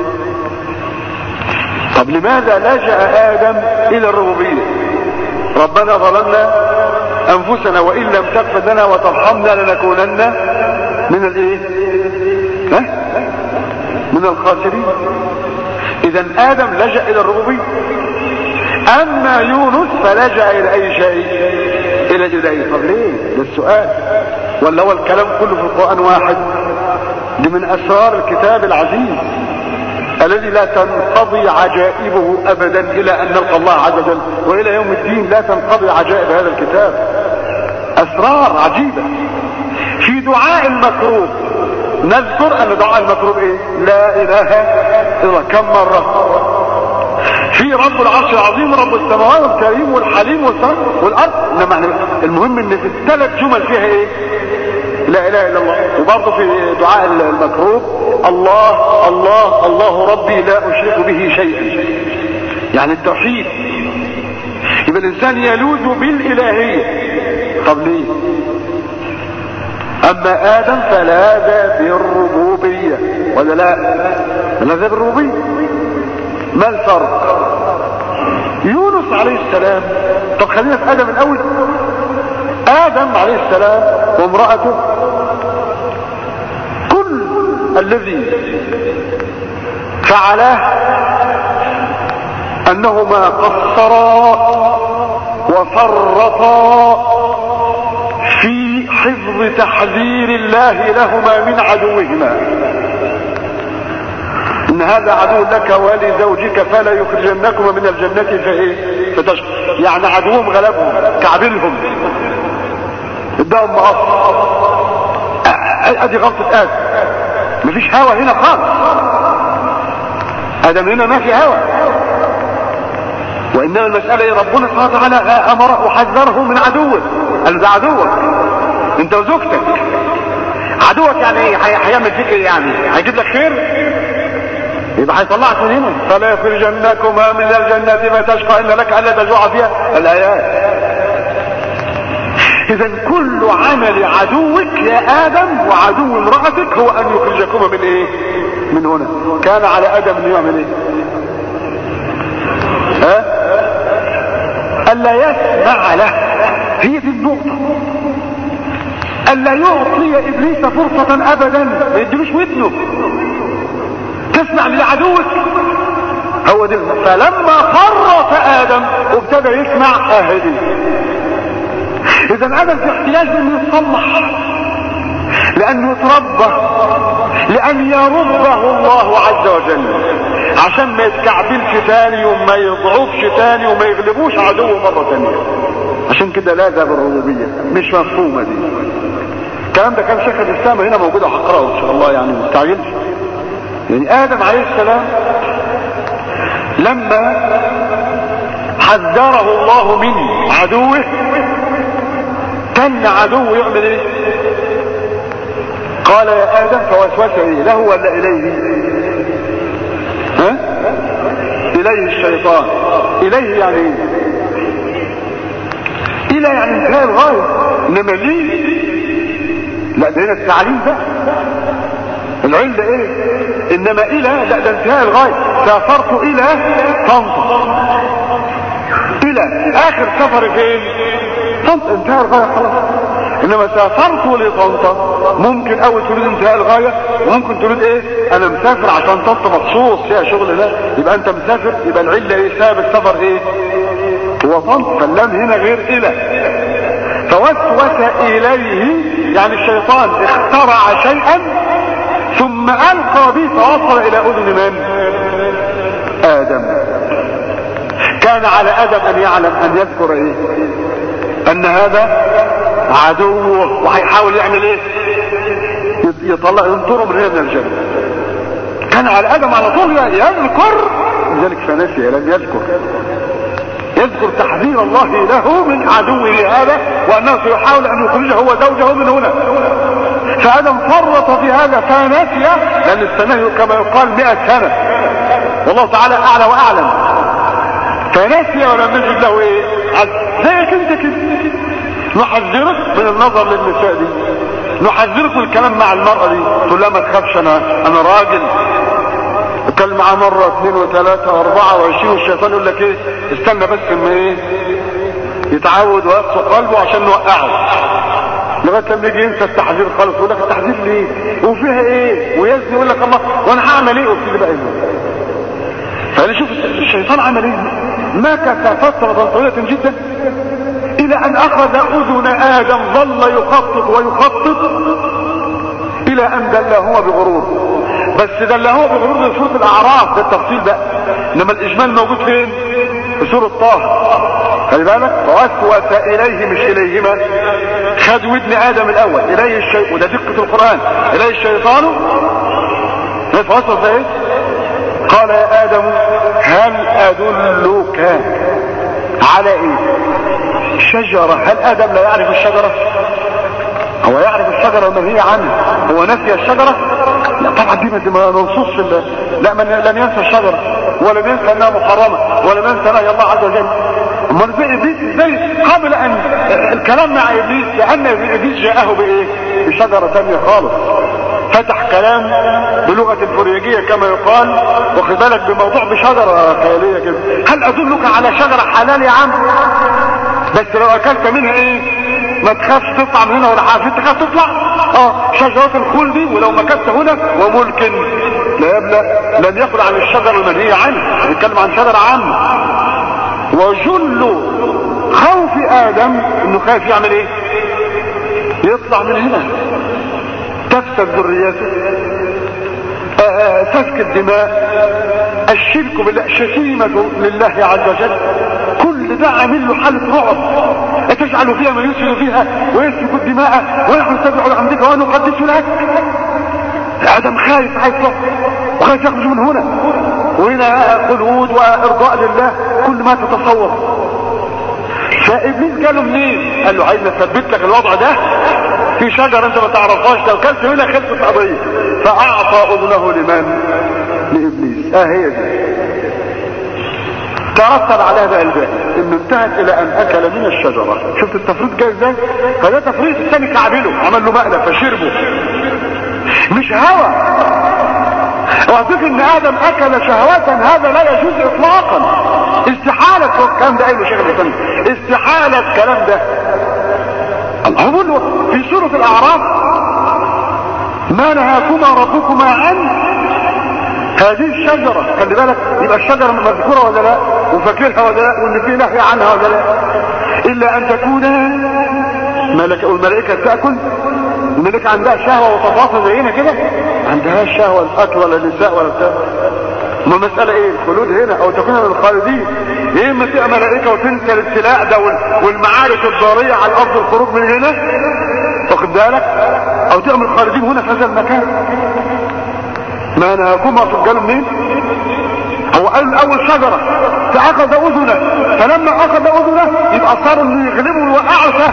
طب لماذا لجأ ادم الى الربوبية ربنا ظلمنا انفسنا وان لم تغفر لنا وترحمنا لنكونن من الايه ها من الخاسرين اذا ادم لجأ الى الربوبية اما يونس فلجأ الى اي شيء الى الالهية طب ليه ده السؤال ولا هو الكلام كله في القرآن واحد دي من اسرار الكتاب العزيز الذي لا تنقضي عجائبه ابدا الى ان نلقى الله عز وجل والى يوم الدين لا تنقضي عجائب هذا الكتاب اسرار عجيبة في دعاء المكروب نذكر ان دعاء المكروب ايه لا اله الا الله كم مرة في رب العرش العظيم رب السماوات الكريم والحليم والسماء والارض انما المهم ان في الثلاث جمل فيها ايه لا اله الا الله وبرضه في دعاء المكروب الله الله الله ربي لا اشرك به شيئا يعني التوحيد يبقى الانسان يلوذ بالالهيه طب ليه اما ادم فلاذ بالربوبيه ولا لا لاذ بالربوبيه ما الفرق يونس عليه السلام طب خلينا في ادم الاول ادم عليه السلام وامرأته كل الذي فعله انهما قصرا وفرطا في حفظ تحذير الله لهما من عدوهما ان هذا عدو لك ولزوجك فلا يخرجنكما من الجنة فايه فتشقى يعني عدوهم غلبهم كعبلهم اداهم مقص ادي غلطة ادم مفيش هوا هنا خالص ادم هنا ما في هوا وانما المسألة ايه ربنا سبحانه وتعالى امره وحذره من عدوه قال ده عدوك انت وزوجتك عدوك يعني ايه هيعمل فيك ايه يعني هيجيب لك خير يبقى هيطلعك من هنا فلا يخرجنكما من الجنة فتشقى ان لك الا تجوع فيها الايات اذا كل عمل عدوك يا ادم وعدو امرأتك هو ان يخرجكما من ايه من هنا كان على ادم انه يعمل ايه ها الا يسمع له هي دي النقطة الا يعطي ابليس فرصة ابدا ما يدلوش ودنه تسمع لعدوك هو دي فلما فرط ادم وابتدى يسمع اهدي اذا ادم في احتياج انه يتصلح لانه يتربى لان يربه الله عز وجل عشان ما يتكعبلش تاني وما يضعفش تاني وما يغلبوش عدوه مرة تانية عشان كده لا ده بالربوبية مش مفهومة دي الكلام ده كان شيخ الاسلام هنا موجود هقراه ان شاء الله يعني مستعجلش يعني ادم عليه السلام لما حذره الله من عدوه كان عدوه يعمل ايه قال يا ادم فوسوس ايه له ولا اليه ها اليه الشيطان اليه يعني ايه الى يعني انتهى الغايه انما ليه لا ده هنا التعليم بقى العلم ده ايه انما الى لا ده انتهاء الغايه سافرت الى طنطا الى اخر سفر فين طنطا انتهى الغايه خلاص انما سافرت لطنطا ممكن اول تريد انتهاء الغايه وممكن تريد ايه انا مسافر عشان طنطا مخصوص فيها شغل ده يبقى انت مسافر يبقى العله ايه سبب السفر ايه هو طنطا فاللام هنا غير الى فوسوس اليه يعني الشيطان اخترع شيئا ثم القى به فوصل الى اذن من ادم كان على ادم ان يعلم ان يذكر ايه ان هذا عدوه وهيحاول يعمل ايه يطلع ينطره من هنا من الجنه كان على ادم على طول يذكر لذلك فنسي لم يذكر يذكر تحذير الله له من عدوه هذا وانه سيحاول ان يخرجه هو زوجه من هنا فادم فرط في هذا فنسي لان السنه كما يقال مئة سنه والله تعالى اعلى واعلم فنسي ولم نجد له ايه زيك انت كده نحذرك من النظر للنساء دي نحذرك من الكلام مع المرأة دي تقول لا ما تخافش انا انا راجل اتكلم معاه مرة اثنين وثلاثة واربعة وعشرين والشيطان يقول لك ايه استنى بس اما ايه يتعود ويقسو قلبه عشان نوقعه لغايه لما يجي ينسى التحذير خالص يقول لك التحذير ليه وفيها ايه ويزني يقول لك الله وانا هعمل ايه قلت لي بقى ايه فانا شوف الشيطان عمل ايه مكث فتره طويله جدا الى ان اخذ اذن ادم ظل يخطط ويخطط الى ان دلهما بغرور بس دلهما بغرور في سوره الاعراف ده التفصيل بقى انما الاجمال موجود فين في سوره طه خلي بالك فوسوس اليه مش اليهما خد ودن ادم الاول اليه الشيء وده دقه القران اليه الشيطان فوسوس ايه قال يا ادم هل ادلك على ايه شجرة هل ادم لا يعرف الشجرة هو يعرف الشجرة وما هي عنه هو نسي الشجرة لا طبعا دي ما ننصص في الله لا من لم ينسى الشجرة ولم ينسى انها محرمة ولم ينسى نهي الله عز وجل امال زي ابليس ازاي قبل ان الكلام مع ابليس لان ابليس جاءه بايه بشجرة ثانية خالص فتح كلام بلغة الفريجية كما يقال واخد بالك بموضوع بشجرة خيالية كده هل ادلك على شجرة حلال يا عم بس لو اكلت منها ايه ما تخافش تطلع من هنا ولا حاجه انت تخاف تطلع اه شجرة الخلد دي ولو مكثت هنا وملك لا يبلى لن يقل عن الشجر المنهي عنه بيتكلم عن شجرة عامة وجل خوف ادم انه خايف يعمل ايه يطلع من هنا تفسد ذريته سفك الدماء الشرك بالله شتيمة لله عز وجل كل ده عامل له حالة رعب أتجعل فيها من يسفل فيها ويسفك الدماء ونحن نستدعو لعمدك ونقدس لك آدم خايف عايز وخايف يخرج من هنا وهنا خلود وإرضاء لله كل ما تتصور فابليس قال له منين قال له عايز اثبت لك الوضع ده في شجر انت ما تعرفهاش لو كلت منها خلصت القضيه فاعطى اذنه لمن لابليس اه هي دي ترتب على هذا الباقي انه انتهت الى ان اكل من الشجره شفت التفريط جاي ازاي فده تفريط الثاني كعبله عمل له مقلب فشربه مش هوى واعتقد ان ادم اكل شهوات هذا لا يجوز اطلاقا استحالة الكلام ده قايله شيخ الاسلام استحالة الكلام ده الله بيقول له في سورة الاعراف ما نهاكما ربكما عن هذه الشجرة خلي بالك يبقى الشجرة مذكورة ولا لا وفاكرها ولا لا وان في نهي عنها ولا لا الا ان تكون ملكة والملائكة تأكل الملائكة عندها شهوة وتفاصل زينا كده عندها شهوة الاكل ولا النساء ولا بتاع ما المسألة ايه الخلود هنا او تكون من الخالدين يا اما تبقى ملائكة وتنسى الابتلاء ده والمعارك الضارية على الارض الخروج من هنا واخد بالك او تبقى من الخالدين هنا في هذا المكان ما نهاكما ترجلوا منين هو قال اول شجرة فاخذ اذنه فلما اخذ اذنه يبقى صار انه يغلبه ويوقعه سهل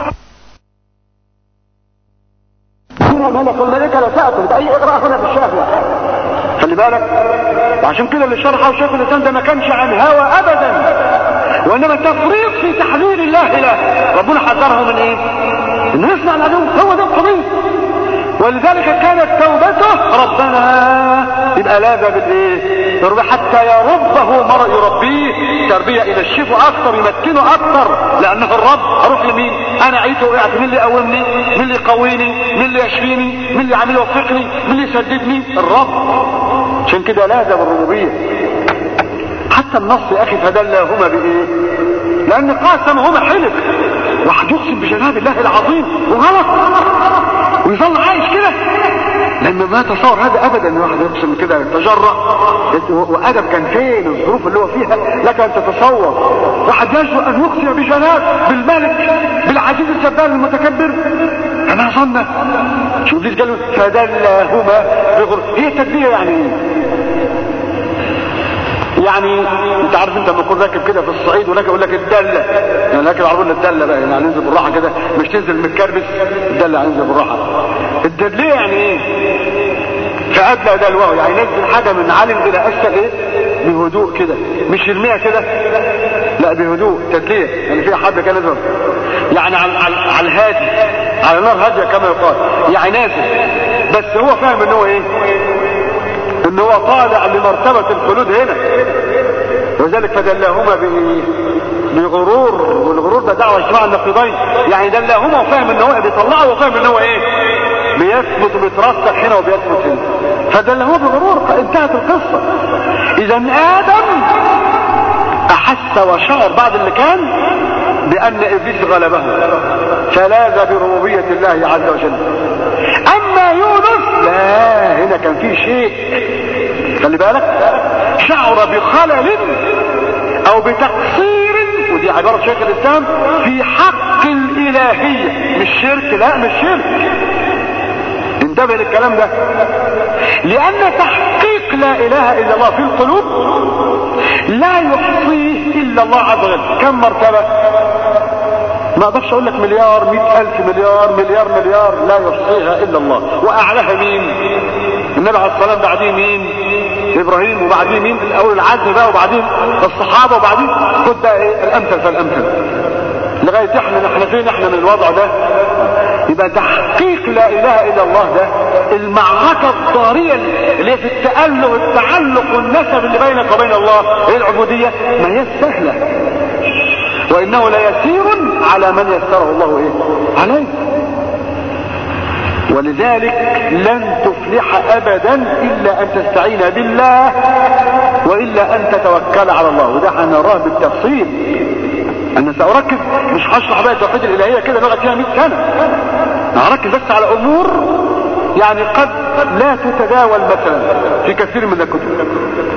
هنا ملك الملكة لا تأكل بأي اقرأ هنا في الشافعي خلي بالك وعشان كده اللي شرحه شيخ الاسلام ده ما كانش عن هوى ابدا وانما تفريط في تحذير الله له ربنا حذره من ايه انه يسمع العدو هو ده القضيه ولذلك كانت توبته ربنا يبقى لاذ بالايه حتى يربه مرء يربيه تربيه ينشفه اكتر يمكنه اكتر لانه الرب اروح لمين انا عيت وقعت مين اللي يقومني مين اللي يقويني مين اللي يشفيني مين اللي عامل يوفقني مين اللي يسددني الرب عشان كده لاذ بالربوبيه حتى النص يا اخي فدلاهما بايه لان قاسمهما حلف واحد يقسم بجناب الله العظيم وغلط ويظل عايش كده لما ما تصور هذا ابدا ان واحد يقسم كده يتجرأ وادب كان فين الظروف اللي هو فيها لك ان تتصور واحد يجرؤ ان يقسم بجناب بالملك بالعزيز الجبار المتكبر انا ظن شوف ليش قالوا فدلاهما بغر هي تدبير يعني ايه يعني انت عارف انت لما تكون راكب كده في الصعيد وراكب يقول لك الدله يعني راكب عربيه الدله بقى يعني ننزل بالراحه كده مش تنزل متكربس الدله هننزل بالراحه الدليه يعني ايه فادلى دلوه يعني ينزل حاجه من عالم الى اسفل ايه بهدوء كده مش يرميها كده لا بهدوء تدليه يعني فيها حد كان نزل يعني على على, على الهادي على نار هاديه كما يقال يعني نازل بس هو فاهم ان هو ايه ان هو طالع لمرتبة الخلود هنا وذلك فدلاهما بغرور والغرور ده دعوة اجتماع النقيضين يعني دلاهما وفاهم ان هو بيطلعه وفاهم ان هو ايه بيثبت وبيترسخ هنا وبيثبت هنا فدلاهما بغرور انتهت القصة اذا ادم احس وشعر بعد اللي كان بان ابليس غلبه فلاذ بربوبية الله عز وجل اما يونس لا هنا كان في شيء خلي بالك شعر بخلل او بتقصير ودي عبارة شيخ الاسلام في حق الالهية مش شرك لا مش شرك انتبه للكلام ده لان تحقيق لا اله الا الله في القلوب لا يحصيه الا الله عز وجل كم مرتبة ما اقدرش اقول لك مليار مئة الف مليار مليار مليار لا يحصيها الا الله واعلاها مين النبي عليه الصلاة والسلام بعديه مين ابراهيم وبعديه مين الاول العزم بقى وبعدين الصحابة وبعدين خد بقى ايه الامثل فالامثل لغاية احنا احنا فين احنا من الوضع ده يبقى تحقيق لا اله الا الله ده المعركة الضارية اللي هي في التأله والتعلق والنسب اللي بينك وبين الله هي العبودية ما هي سهلة وانه ليسير على من يسره الله ايه عليه ولذلك لن تفلح ابدا الا ان تستعين بالله والا ان تتوكل على الله وده هنراه بالتفصيل انا ساركز مش هشرح بقى التوحيد الالهيه كده نقعد فيها 100 سنه هركز بس على امور يعني قد لا تتداول مثلا في كثير من الكتب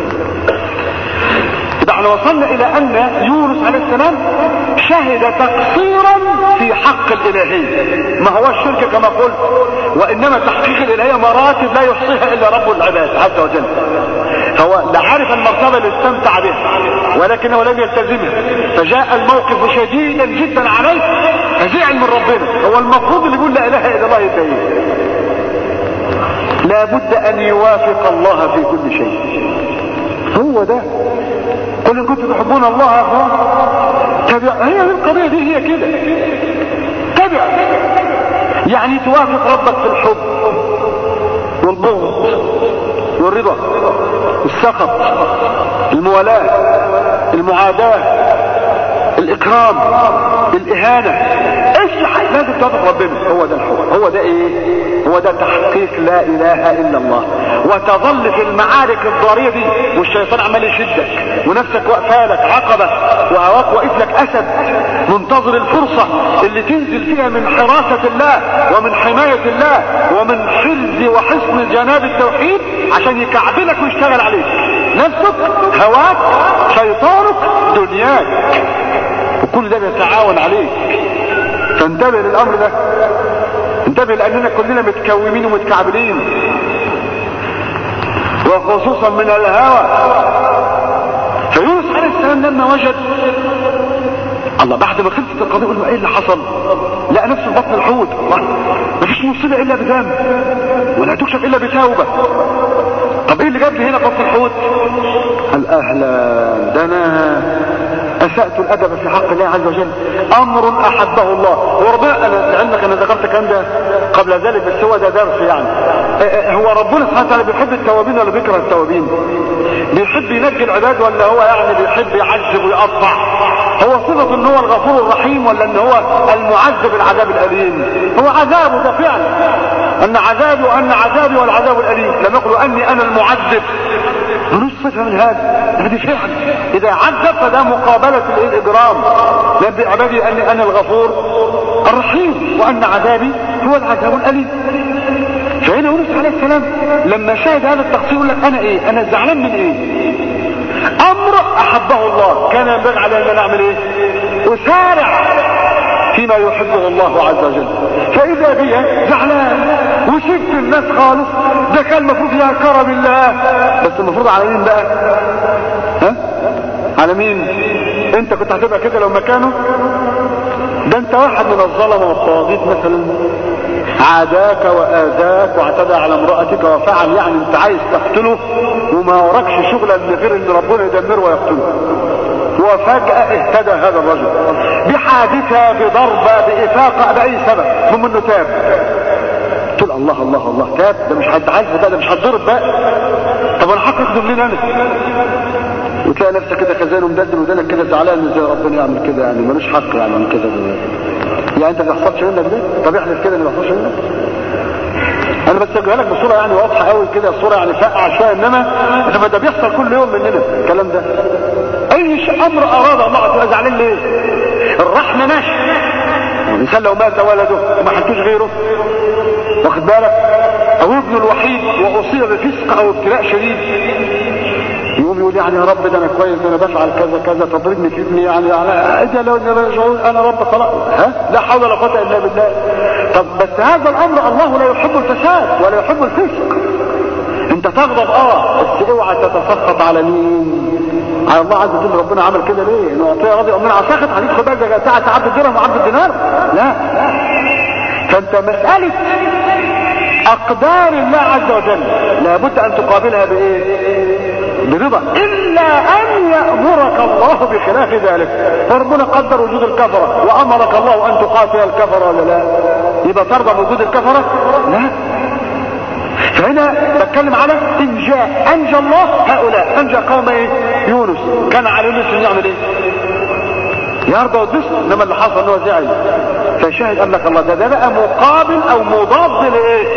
احنا وصلنا الى ان يونس عليه السلام شهد تقصيرا في حق الالهية ما هو الشرك كما قلت وانما تحقيق الالهية مراتب لا يحصيها الا رب العباد عز وجل هو لا عارف المرتبة اللي استمتع بها ولكنه لم يلتزمها فجاء الموقف شديدا جدا عليه فزعل من ربنا هو المفروض اللي يقول لا اله الا الله يبقى لا بد ان يوافق الله في كل شيء هو ده قل ان كنتم تحبون الله يا اخوان تبع هي القضيه دي هي كده تبع يعني توافق ربك في الحب والبغض والرضا السخط الموالاه المعاداه الاكرام الاهانه ايش لازم توافق ربنا هو ده الحب هو ده ايه
هو ده تحقيق لا اله الا الله وتظل في المعارك الضارية دي والشيطان عمال يشدك ونفسك واقفالك عقبة وهواك واقف لك اسد منتظر الفرصة اللي تنزل فيها من حراسة الله ومن حماية الله ومن حرز وحصن جناب التوحيد عشان يكعبلك ويشتغل عليك نفسك هواك شيطانك دنياك وكل ده بيتعاون عليك فانتبه للامر ده انتبه لاننا كلنا متكومين ومتكعبلين وخصوصا من الهوى فيونس عليه السلام لما وجد الله بعد ما خلصت القضية يقول له ايه اللي حصل لقى نفسه في بطن الحوت الله مفيش مصيبة الا بذنب ولا تكشف الا بتوبة طب ايه اللي جاب لي هنا بطن الحوت قال اهلا ده انا اسأت الادب في حق الله عز وجل امر احبه الله وربنا انا لعلمك انا ذكرت الكلام ده قبل ذلك بس هو ده درس يعني هو ربنا سبحانه وتعالى بيحب التوابين ولا بيكره التوابين بيحب ينجي العباد ولا هو يعني بيحب يعذب ويقطع هو صفة ان هو الغفور الرحيم ولا ان هو المعذب العذاب الاليم هو عذابه ده فعلا ان عذابي وان عذابي والعذاب الاليم لم يقلوا اني انا المعذب ملوش صفة من هذا هذه فعل اذا عذب فده مقابلة الاجرام نبي عبادي اني انا الغفور الرحيم وان عذابي هو العذاب الاليم فهنا يونس عليه السلام لما شاهد هذا التقصير يقول لك انا ايه انا زعلان من ايه امر احبه الله كان ينبغي علي ان نعمل ايه اسارع فيما يحبه الله عز وجل فاذا بي زعلان وسبت الناس خالص ده كان المفروض يا كرم الله بس المفروض على مين بقى ها على مين انت كنت هتبقى كده لو مكانه ده انت واحد من الظلمه والطواغيت مثلا عاداك واذاك واعتدى على امرأتك وفعل يعني انت عايز تقتله وما وراكش شغلا غير ان ربنا يدمره ويقتله وفجأة اهتدى هذا الرجل بحادثة بضربة بإفاقة بأي سبب ثم انه تاب تقول الله الله الله تاب ده مش هتعذب ده, ده مش هتضرب بقى طب انا حق اخدم لين انا وتلاقي نفسك كده خزان ومدلدل ودانك كده زعلان ازاي ربنا يعمل كده يعني ملوش حق يعني من كده يعني انت ما بيحصلش منك ده طب احلف كده اللي ما بيحصلش منك انا بس اجيبها لك بصوره يعني واضحه قوي كده الصوره يعني فاقعه شويه انما انما ده بيحصل كل يوم مننا الكلام ده اي شيء امر اراد الله تبقى زعلان ليه الرحمه ماشي الانسان لو مات ولده وما حلتوش غيره واخد بالك او ابنه الوحيد واصيب بفسق او ابتلاء شديد يقوم يقول يعني يا رب ده انا كويس ده انا بفعل كذا كذا تضربني في ابني يعني على اجل لو رجعون انا رب خلاص ها لا حول ولا قوه الا بالله طب بس هذا الامر الله لا يحب الفساد ولا يحب الفسق انت تغضب اه بس اوعى تتسخط على مين على الله عز وجل ربنا عمل كده ليه انه اعطيه راضي امنا على ساخط هتدخل بقى ساعه عبد الدرهم وعبد الدينار لا فانت مساله اقدار الله عز وجل لابد ان تقابلها بايه برضا الا ان يأمرك الله بخلاف ذلك فربنا قدر وجود الكفرة وامرك الله ان تقاتل الكفرة ولا لا يبقى ترضى بوجود الكفرة لا فهنا بتكلم على ان جاء انجى الله هؤلاء انجى قوم ايه يونس كان على يونس ان يعمل ايه يرضى ويدس انما اللي حصل ان هو زعل فشاهد قال لك الله ده ده بقى مقابل او مضاد لايه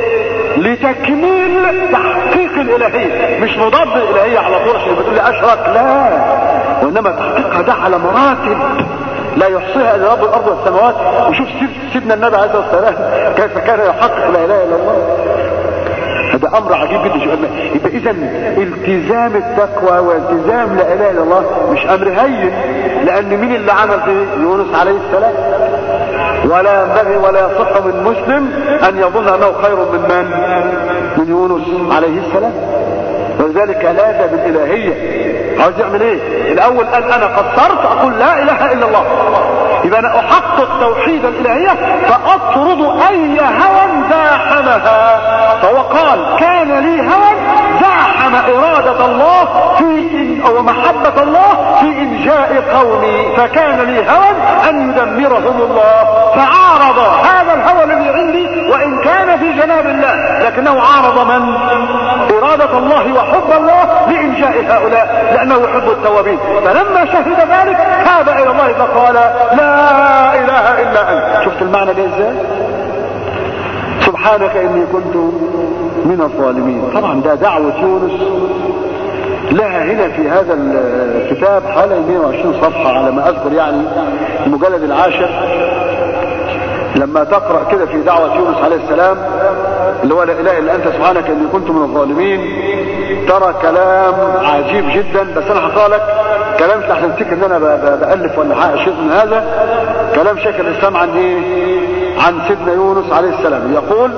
لتكميل تحقيق الالهية مش مضاد الالهية على طول عشان بتقول لي اشرك لا وانما تحقيقها ده على مراتب لا يحصيها الا رب الارض والسماوات وشوف سيدنا النبي عليه الصلاه والسلام كيف كان يحقق لا اله الا الله هذا امر عجيب جدا يبقى اذا التزام التقوى والتزام لا اله الا الله مش امر هين لان مين اللي عمل فيه يونس عليه السلام ولا ينبغي ولا يصح من مسلم ان يظن انه خير من من من يونس عليه السلام ولذلك لاذ بالالهيه عاوز يعمل ايه الاول قال انا قصرت اقول لا اله الا الله يبقى انا احقق توحيد الالهيه فاطرد اي هوى زاحمها فهو قال كان لي هوى زاحم اراده الله في إن او محبه الله في انجاء قومي فكان لي هوى ان يدمرهم الله فعارض هذا الهوى الذي عندي وان كان في جناب الله لكنه عارض من اراده الله وحب الله لانجاء هؤلاء لانه يحب التوابين فلما شهد ذلك تاب الى الله فقال لا اله الا انت شفت المعنى ده ازاي سبحانك اني كنت من الظالمين طبعا ده دعوة يونس لها هنا في هذا الكتاب حوالي 120 صفحة على ما اذكر يعني المجلد العاشر لما تقرأ كده في دعوة يونس عليه السلام اللي هو لا اله الا انت سبحانك اني كنت من الظالمين ترى كلام عجيب جدا بس انا هقرا لك كلام عشان تفتكر ان انا بالف ولا شيء من هذا كلام شيخ الاسلام عن ايه عن سيدنا يونس عليه السلام يقول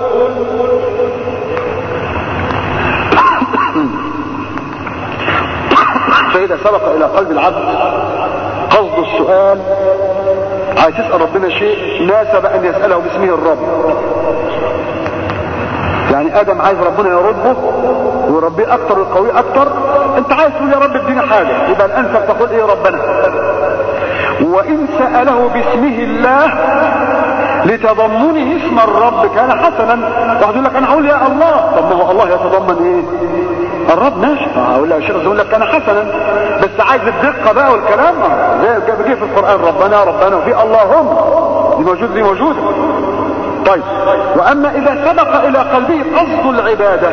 فاذا سبق الى قلب العبد قصد السؤال عايز تسأل ربنا شيء ناسب ان يسأله باسمه الرب يعني ادم عايز ربنا يرده ويربيه اكتر ويقويه اكتر انت عايز تقول يا رب ادينا حاجة يبقى الانسب تقول ايه ربنا وان سأله باسمه الله لتضمنه اسم الرب كان حسنا واحد يقول لك انا هقول يا الله طب ما هو الله يتضمن ايه الرب ماشي هقول لك الشيخ يقول لك كان حسنا بس عايز الدقه بقى والكلام زي بيجي في القران ربنا ربنا وفي اللهم دي موجود دي موجوده طيب واما اذا سبق الى قلبه قصد العباده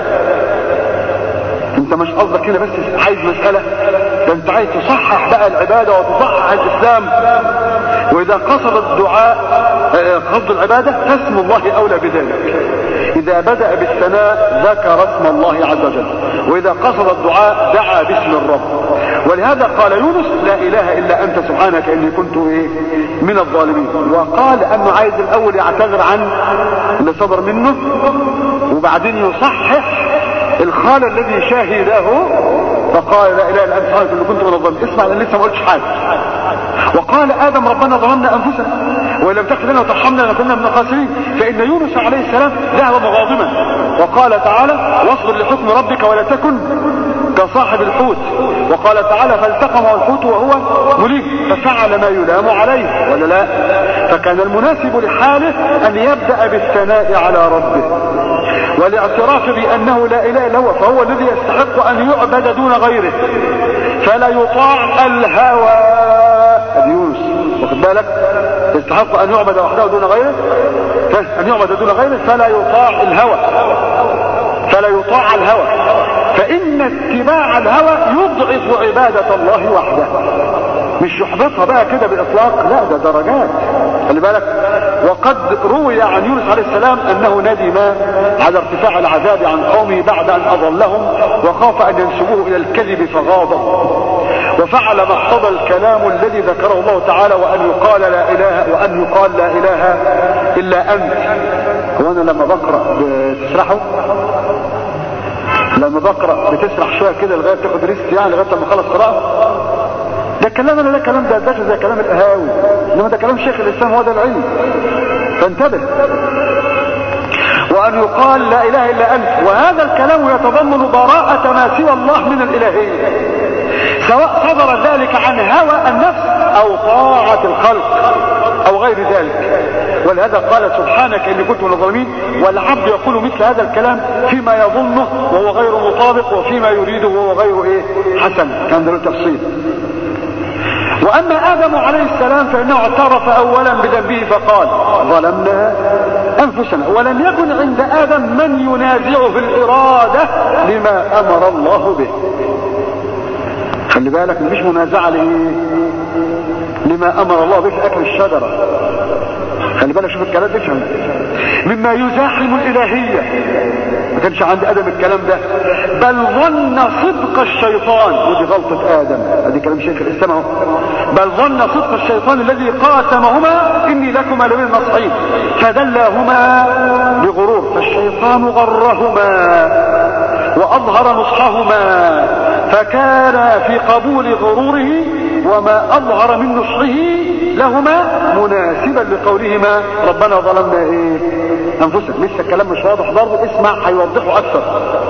انت مش قصدك هنا بس عايز مسألة ده انت عايز تصحح بقى العبادة وتصحح الاسلام واذا قصد الدعاء قصد العبادة فاسم الله اولى بذلك اذا بدأ بالثناء ذكر اسم الله عز وجل واذا قصد الدعاء دعا باسم الرب ولهذا قال يونس لا اله الا انت سبحانك اني كنت ايه من الظالمين وقال انه عايز الاول يعتذر عن اللي صدر منه وبعدين يصحح الخال الذي شاهده فقال لا اله الا انت سبحانك اني كنت من الظالمين اسمع لان لسه ما قلتش حاجه وقال ادم ربنا ظلمنا انفسنا وان لم تغفر لنا وترحمنا لنكونن من الخاسرين فان يونس عليه السلام ذهب مغاضبا وقال تعالى واصبر لحكم ربك ولا تكن كصاحب الحوت وقال تعالى فالتقمه الحوت وهو مليم ففعل ما يلام عليه ولا لا فكان المناسب لحاله ان يبدا بالثناء على ربه والاعتراف بانه لا اله الا هو فهو الذي يستحق ان يعبد دون غيره فلا يطاع الهوى ادي يونس واخد بالك يستحق ان يعبد وحده دون غيره ان يعبد دون غيره فلا يطاع الهوى فلا يطاع الهوى فان اتباع الهوى يضعف عبادة الله وحده مش يحبطها بقى كده باطلاق لا ده درجات خلي بالك وقد روي عن يونس عليه السلام انه ندم على ارتفاع العذاب عن قومه بعد ان اضلهم وخاف ان ينسبوه الى الكذب فغاضب وفعل ما اقتضى الكلام الذي ذكره الله تعالى وان يقال لا اله وان يقال لا اله الا انت هو انا لما بقرا بتسرحوا لما بقرا بتسرح شويه كده لغايه تاخد ريست يعني لغايه لما خلص قراءه ده كلام انا لا كلام ده ده زي كلام القهاوي انما ده كلام شيخ الاسلام هو ده العلم فانتبه وان يقال لا اله الا انت وهذا الكلام يتضمن براءة ما سوى الله من الالهية سواء صدر ذلك عن هوى النفس او طاعة الخلق او غير ذلك ولهذا قال سبحانك اني كنت من الظالمين والعبد يقول مثل هذا الكلام فيما يظنه وهو غير مطابق وفيما يريده وهو غير ايه حسن كان له تفصيل واما ادم عليه السلام فانه اعترف اولا بذنبه فقال ظلمنا انفسنا ولم يكن عند ادم من ينازعه في الاراده لما امر الله به خلي بالك مفيش منازعه لايه لما امر الله به في اكل الشجره خلي بالك شوف الكلام ده مما يزاحم الالهيه ما كانش عند ادم الكلام ده بل ظن صدق الشيطان ودي غلطة ادم ادي كلام شيخ الاسلام اهو بل ظن صدق الشيطان الذي قاسمهما اني لكما لمن النصحين فدلاهما بغرور فالشيطان غرهما واظهر نصحهما فكان في قبول غروره وما اظهر من نصحه لهما مناسبا لقولهما ربنا ظلمنا ايه انفسنا لسه الكلام مش واضح برضه اسمع هيوضحه اكثر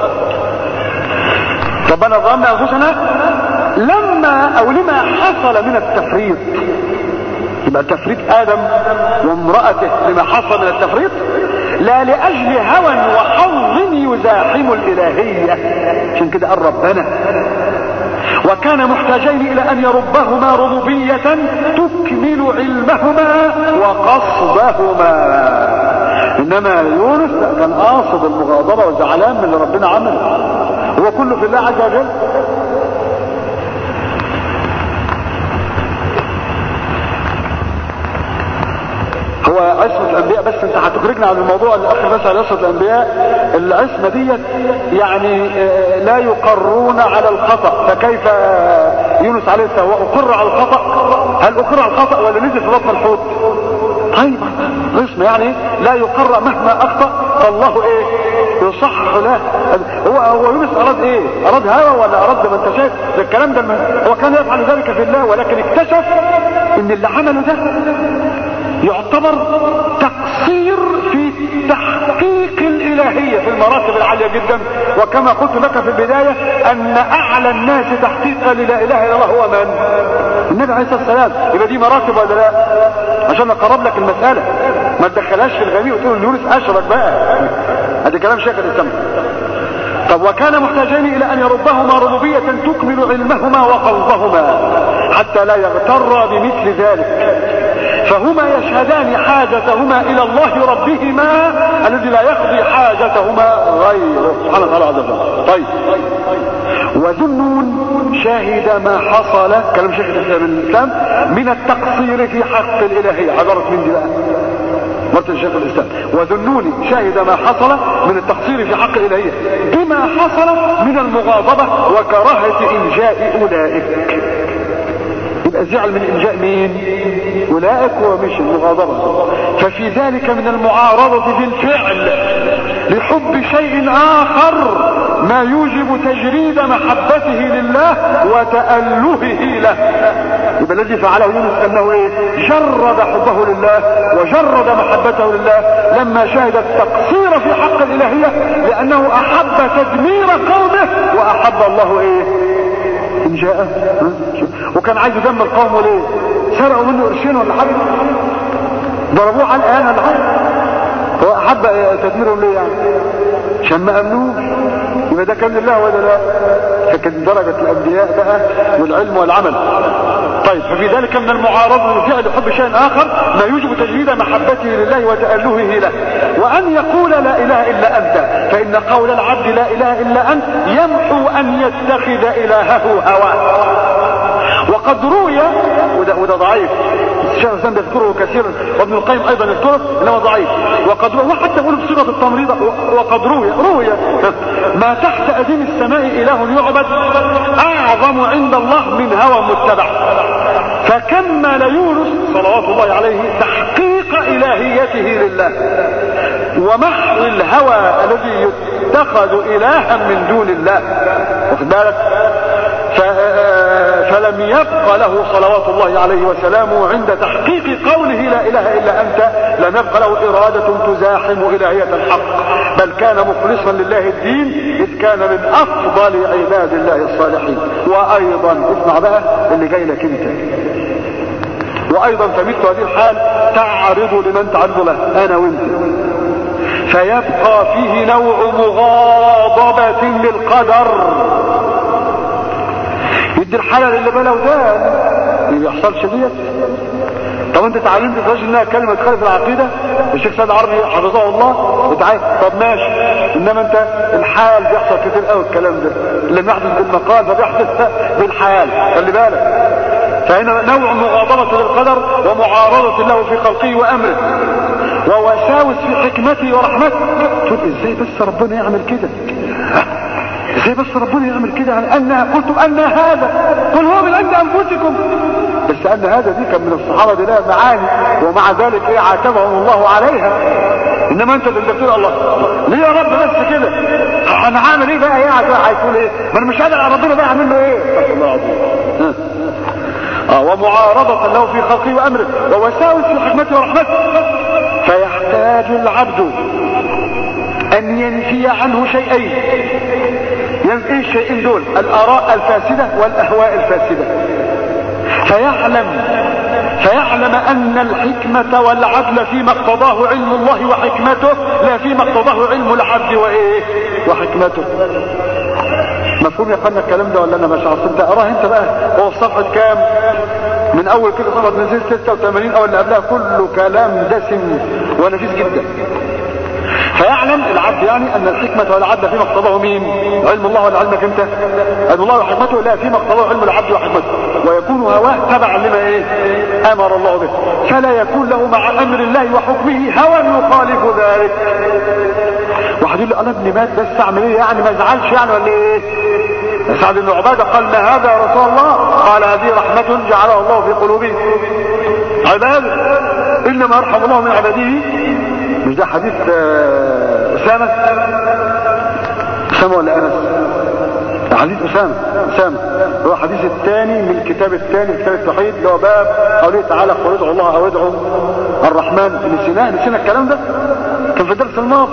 ربنا ظلمنا انفسنا لما او لما حصل من التفريط يبقى تفريط ادم وامرأته لما حصل من التفريط لا لاجل هوى وحظ يزاحم الالهية عشان كده قال ربنا وكان محتاجين الى ان يربهما ربوبية تكمل علمهما وقصدهما ان
انما يونس لا كان قاصد المغاضبة وزعلان من اللي ربنا عمله هو كله في الله عز وجل هو عصمة الانبياء بس انت هتخرجنا عن الموضوع اللي اخر بس على عصمة الانبياء العصمة ديت يعني آه، لا يقرون على الخطأ فكيف يونس عليه السلام اقر على الخطأ هل اقر على الخطأ ولا نزل في بطن الحوت طيب عصمة يعني لا يقر مهما اخطأ فالله ايه يصحح له هو هو يونس اراد ايه اراد هوى ولا اراد ما انت شايف ده الكلام ده الم- هو كان يفعل ذلك في الله ولكن اكتشف ان اللي عمله ده يعتبر تقصير في تحقيق الالهية في المراتب العالية جدا وكما قلت لك في البداية ان اعلى الناس تحقيقا للا اله الا الله هو من النبي عليه الصلاة والسلام يبقى دي مراتب ولا لا عشان اقرب لك المسألة ما تدخلهاش في الغني وتقول ان يونس اشرك بقى هذا كلام شيخ الاسلام طب وكان محتاجين الى ان يردهما ربوبية تكمل علمهما وقلبهما حتى لا يغتر بمثل ذلك فهما يشهدان حاجتهما الى الله ربهما الذي لا يقضي حاجتهما غيره سبحانه وتعالى عز وجل طيب وذنون شاهد ما حصل كلام شيخ الاسلام الاسلام من التقصير في حق الالهية عبارة من دي بقى مرت الشيخ الاسلام وذنوني شاهد ما حصل من التقصير في حق الالهية بما حصل من المغاضبة وكراهة انجاء اولئك يبقى زعل من انجاء مين اولئك ومش المغاضبة ففي ذلك من المعارضة في الفعل لحب شيء اخر ما يوجب تجريد محبته لله وتألهه له يبقى الذي فعله يونس انه ايه جرد حبه لله وجرد محبته لله لما شاهد التقصير في حق الالهية لانه احب تدمير قومه واحب الله ايه ان جاء وكان عايز يدمر قومه ليه سرقوا منه قرشين ولا حاجه ضربوه على الان ولا حاجه هو احب تدميرهم ليه يعني عشان ما امنوش يبقى ده كان لله ولا لا فكان درجة الانبياء بقى والعلم والعمل طيب ففي ذلك من المعارضة لفعل حب شيء اخر ما يوجب تجديد محبته لله وتألهه له وان يقول لا اله الا انت فان قول العبد لا اله الا انت يمحو ان يتخذ الهه هواه وقد روي وده, وده ضعيف الشيخ الاسلام يذكره كثيرا وابن القيم ايضا يذكره انه ضعيف وقد روي وحتى يقول بصيغه التمريض وقد روي روي ما تحت اديم السماء اله يعبد اعظم عند الله من هوى متبع فكمل يونس صلوات الله عليه تحقيق الهيته لله ومحو الهوى الذي يتخذ الها من دون الله واخد بالك فلم يبق له صلوات الله عليه وسلامه عند تحقيق قوله لا اله الا انت لم يبق له ارادة تزاحم الهية الحق بل كان مخلصا لله الدين اذ كان من افضل عباد الله الصالحين وايضا اسمع بقى اللي جاي لك انت وايضا فمثل هذه الحال تعرض لمن تعرض له انا وانت فيبقى فيه نوع مغاضبة للقدر يدي الحلال اللي بلا ودان ما بيحصلش ديت طب انت اتعلمت تقولش انها كلمه تخالف العقيده الشيخ سيد العربي حفظه الله وتعالى طب ماشي انما انت الحال بيحصل كتير قوي الكلام ده لما يحدث بالمقال فبيحدث بالحال خلي بالك فهنا نوع مغاضبة للقدر ومعارضة له في خلقه وامره ووساوس في حكمته ورحمته تقول ازاي بس ربنا يعمل كده ازاي بس ربنا يعمل كده عن ان قلتم ان هذا قل هو من عند انفسكم بس ان هذا دي كان من الصحابه دي لها معاني ومع ذلك ايه عاتبهم الله عليها انما انت اللي بتقول الله ليه يا رب بس كده انا عامل ايه بقى يعني هيقول ايه ما انا مش قادر على ربنا بقى اعمل له ايه استغفر الله العظيم آه ومعارضة له في خلقه وامره ووساوس في حكمته ورحمته فيحتاج العبد ان ينفي عنه شيئين ينفي الشيئين دول الاراء الفاسدة والاهواء الفاسدة فيعلم فيعلم ان الحكمة والعدل فيما اقتضاه علم الله وحكمته لا فيما اقتضاه علم العبد وايه وحكمته مفهوم يا اخوانا الكلام ده ولا انا مش عارف انت اراه انت بقى هو في صفحة كام من اول كده صفحة نزيل 86 او اللي قبلها كله كلام دسم ونفيس جدا
فيعلم العبد يعني ان الحكمة والعدل فيما اقتضاه مين علم الله ولا علمك انت علم الله وحكمته لا فيما اقتضاه علم العبد وحكمته ويكون هواه تبعا لما ايه امر الله به فلا يكون له مع امر الله وحكمه هوى يخالف ذلك واحد يقول لي انا ابني مات بس اعمل ايه يعني ما ازعلش يعني ولا ايه سعد بن عباده قال ما هذا يا رسول الله قال هذه رحمه جعلها الله في قلوب عباده انما يرحم الله من عباده مش ده حديث آه، اسامه اسامه ولا انس ده حديث اسامه اسامه هو الحديث الثاني من الكتاب الثاني كتاب التوحيد اللي هو باب قوله تعالى قل ادعوا الله او ادعوا الرحمن نسيناه نسينا الكلام ده كان في الدرس الماضي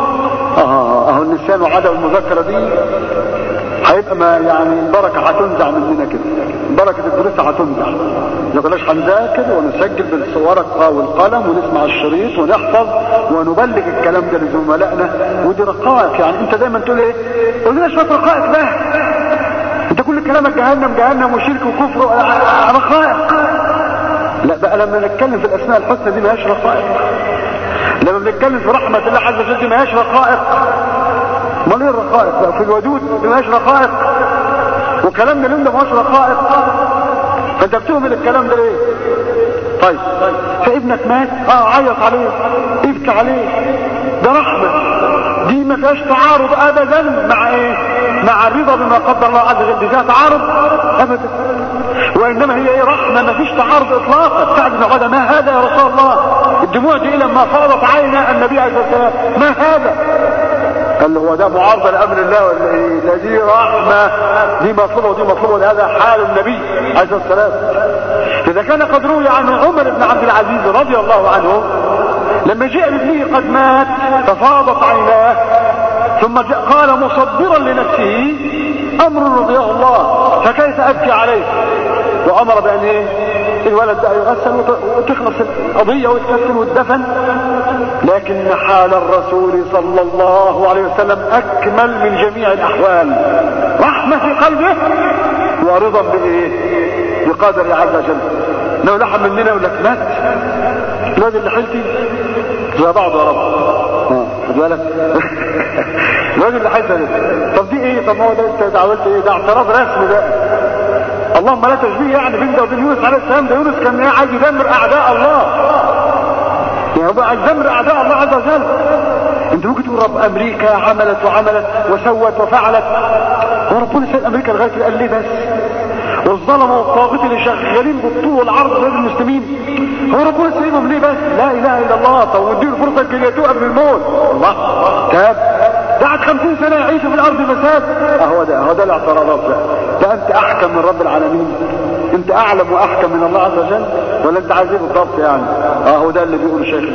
اه اهو النسيان وعدم المذاكره دي هيبقى ما يعني البركه هتنزع مننا كده بركه الدروس هتنزع ما كناش هنذاكر ونسجل بالورقه والقلم ونسمع الشريط ونحفظ ونبلغ الكلام ده لزملائنا ودي رقائق يعني انت دايما تقول ايه قول لنا شويه رقائق بقى انت كل كلامك جهنم جهنم وشرك وكفر رقائق لا بقى لما نتكلم في الاسماء الحسنى دي ما هياش رقائق لما بنتكلم في رحمه الله عز وجل دي ما هياش رقائق امال ايه الرقائق بقى في الودود دي ما هياش رقائق وكلامنا اليوم ده ما هوش رقائق فانت بتؤمن الكلام ده ليه طيب فابنك مات اه عيط عليه ابكي عليه ده رحمه دي ما فيهاش تعارض ابدا مع ايه مع الرضا بما قدر الله عز وجل دي فيها تعارض ابدا وانما هي ايه رحمه ما فيش تعارض اطلاقا سعد بن عباده ما هذا يا رسول الله الدموع دي لما فاضت عينا النبي عليه الصلاه والسلام ما هذا قال له هو ده معارضه لامر الله ولا ايه ده دي رحمه دي مطلوبه ودي مطلوبه هذا حال النبي عليه الصلاه والسلام اذا كان قد روي عن عمر بن عبد العزيز رضي الله عنه لما جاء بابنه قد مات ففاضت عيناه ثم جاء قال مصبرا لنفسه امر رضيه الله فكيف ابكي عليه وامر بان ايه الولد ده يغسل وتخلص القضيه ويتكفن ويدفن لكن حال الرسول صلى الله عليه وسلم اكمل من جميع الاحوال رحمه في قلبه ورضا بايه بقدر عز وجل لو لحم مننا يقول لك مات الواد اللي حلتي زي بعض يا رب اه خد بالك الواد اللي حلتي ده طب دي ايه طب ما هو ده انت عملت ايه ده اعتراف رسمي ده اللهم لا تشبيه يعني بين ده وبين يونس عليه السلام ده يونس كان عايز يدمر اعداء الله يعني هو عايز يدمر اعداء الله عز وجل انت ممكن تقول رب امريكا عملت وعملت وسوت وفعلت هو ربنا سيد امريكا لغايه قال ليه بس والظلمه والطاغوت اللي شغالين بالطول والعرض ضد المسلمين هو ربنا سايبهم ليه بس لا اله الا الله طب واديله فرصه كليته قبل الموت الله تاب قعد خمسين سنة يعيش في الأرض فساد أهو ده أهو ده الاعتراضات بقى ده أنت أحكم من رب العالمين أنت أعلم وأحكم من الله عز وجل ولا أنت عايز إيه بالضبط يعني أهو ده اللي بيقول شيخ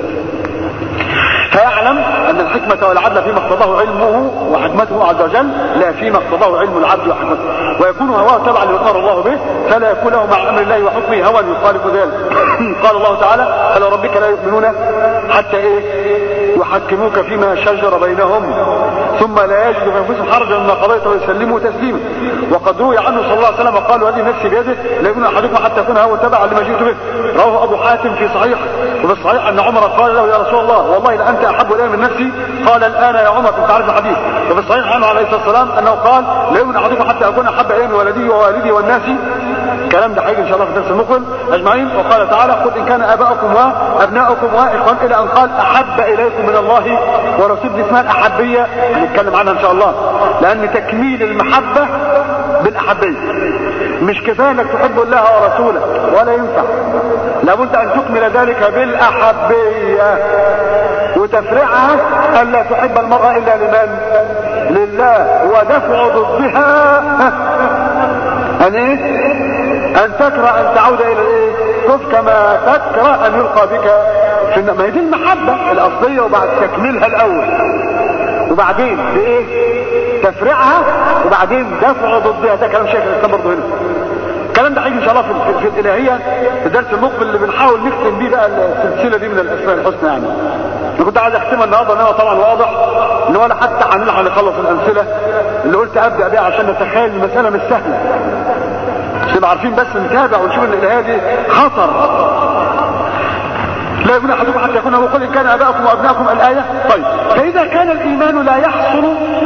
فيعلم أن الحكمة والعدل فيما اقتضاه علمه وحكمته عز وجل لا فيما اقتضاه علم العبد وحكمته ويكون هواه تبعا لما امر الله به فلا يكون له مع امر الله وحكمه هوى يخالف ذلك قال الله تعالى فلو ربك لا يؤمنون حتى ايه يحكموك فيما شجر بينهم ثم لا يجد في انفسهم حرجا مما قضيت ويسلموا تسليما وقد روي عنه صلى الله عليه وسلم قال هذه نفسي بيده لا يكون احدكم حتى يكون هو تبعا لما جئت به رواه ابو حاتم في صحيح وفي الصحيح ان عمر قال له يا رسول الله والله لانت احب الي من نفسي قال الان يا عمر كنت عارف الحديث وفي الصحيح عنه عليه الصلاه والسلام انه قال لا يكون احدكم حتى اكون احب الي من ولدي ووالدي والناس الكلام ده هيجي ان شاء الله في الدرس المقبل اجمعين وقال تعالى قل ان كان اباؤكم وابناؤكم واخوان الى ان قال احب اليكم من الله ورسوله اسمها الاحبيه هنتكلم عنها ان شاء الله لان تكميل المحبه بالاحبيه مش كفايه انك تحب الله ورسوله ولا ينفع لابد ان تكمل ذلك بالاحبيه وتفرعها الا تحب المراه الا لمن لله ودفع ضدها ان ايه ان تكره ان تعود الى الايه كف كما تكره ان يلقى بك في النار ما هي دي المحبة الاصلية وبعد تكملها الاول وبعدين بايه تفرعها وبعدين دفع ضدها ده كلام شيخ الاسلام برضه هنا الكلام ده هيجي ان شاء الله في, في, في الالهيه في الدرس المقبل اللي بنحاول نختم بيه بقى السلسله دي من الاسماء الحسنى يعني انا كنت عايز اختمها النهارده انما طبعا واضح ان ولا حتى هنلحق نخلص الامثله اللي قلت ابدا بيها عشان نتخيل المساله مش سهله عشان عارفين بس نتابع ونشوف ان الالهيه دي خطر لا يؤمن احدكم حتى يكون له قل ان كان اباؤكم وابناؤكم الايه طيب فاذا كان الايمان لا يحصل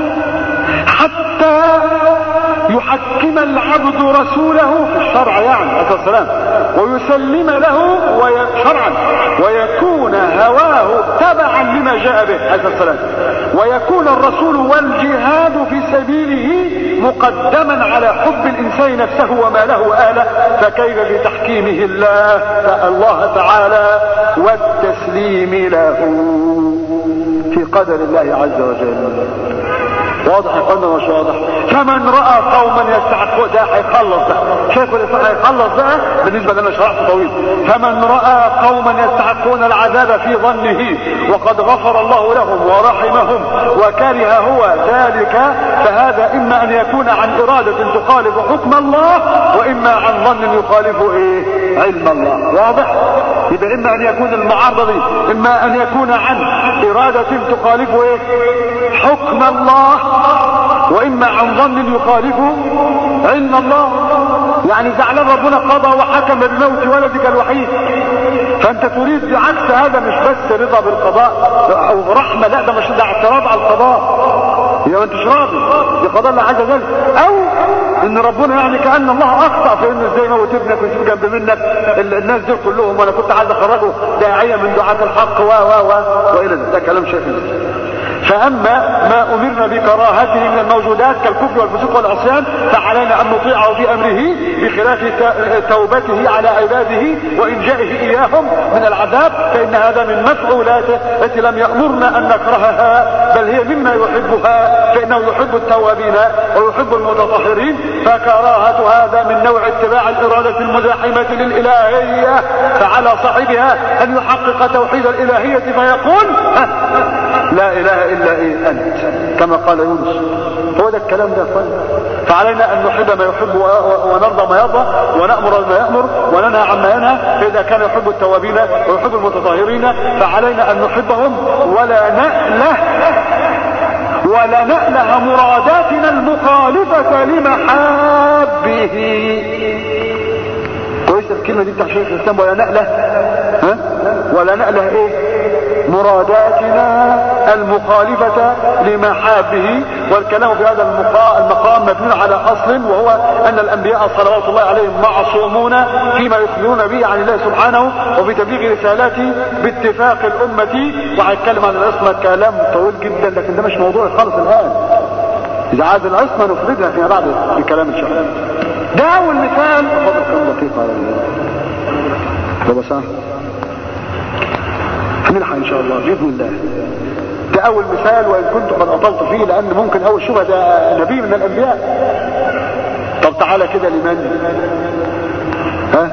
حتى يحكم العبد رسوله في الشرع يعني عليه السلام ويسلم له شرعا ويكون هواه تبعا لما جاء به عليه السلام ويكون الرسول والجهاد في سبيله مقدما على حب الانسان نفسه وما له واهله فكيف بتحكيمه الله الله تعالى والتسليم له في قدر الله عز وجل واضح يا اخوانا مش واضح فمن راى قوما يستحقون ده هيخلص ده شايف الانسان هيخلص بقى بالنسبه لنا شرحت طويل فمن راى قوما يستحقون العذاب في ظنه وقد غفر الله لهم ورحمهم وكره هو ذلك فهذا اما ان يكون عن اراده تخالف حكم الله واما عن ظن يخالف ايه علم الله واضح يبقى اما ان يكون المعارضه دي اما ان يكون عن اراده تخالف ايه حكم الله واما عن ظن يخالف علم الله يعني زعلان ربنا قضى وحكم بموت ولدك الوحيد فانت تريد عكس هذا مش بس رضا بالقضاء او رحمة لا ده مش ده اعتراض على القضاء يا ما انتش راضي بقضاء الله عز وجل او ان ربنا يعني كان الله اخطا في انه ازاي موت ابنك ويسيب جنب منك الناس دول كلهم وانا كنت عايز اخرجه داعيه من دعاة الحق و و و والى ده كلام شيخ فأما ما أمرنا بكراهته من الموجودات كالكفر والفسوق والعصيان فعلينا أن نطيعه في أمره بخلاف توبته على عباده وإنجائه إياهم من العذاب فإن هذا من مفعولاته التي لم يأمرنا أن نكرهها بل هي مما يحبها فإنه يحب التوابين ويحب المتطهرين فكراهة هذا من نوع اتباع الإرادة المزاحمة للإلهية فعلى صاحبها أن يحقق توحيد الإلهية فيقول لا إله إلا إيه أنت كما قال يونس هو ده الكلام ده فن. فعلينا أن نحب ما يحب ونرضى ما يرضى ونأمر ما يأمر وننهى عما ينهى فإذا كان يحب التوابين ويحب المتطهرين فعلينا أن نحبهم ولا نأله ولا نأله مراداتنا المخالفة لمحابه كويس الكلمة دي بتاع شيخ الإسلام ولا نأله ها؟ ولا نأله ايه مراداتنا المخالفة لمحابه والكلام في هذا المقام مبني على اصل وهو ان الانبياء صلوات الله عليهم معصومون فيما يخبرون به عن الله سبحانه وفي تبليغ رسالاته باتفاق الامة وهيتكلم عن العصمة كلام طويل جدا لكن ده مش موضوع خالص الان اذا عاد العصمة نفردها فيما بعد بكلام ان شاء الله ده اول مثال افضل كلام لطيف على بس هنلحق ان شاء الله باذن الله ده اول مثال وان كنت قد اطلت فيه لان ممكن اول شبهه ده نبي من الانبياء طب تعالى كده لمن ها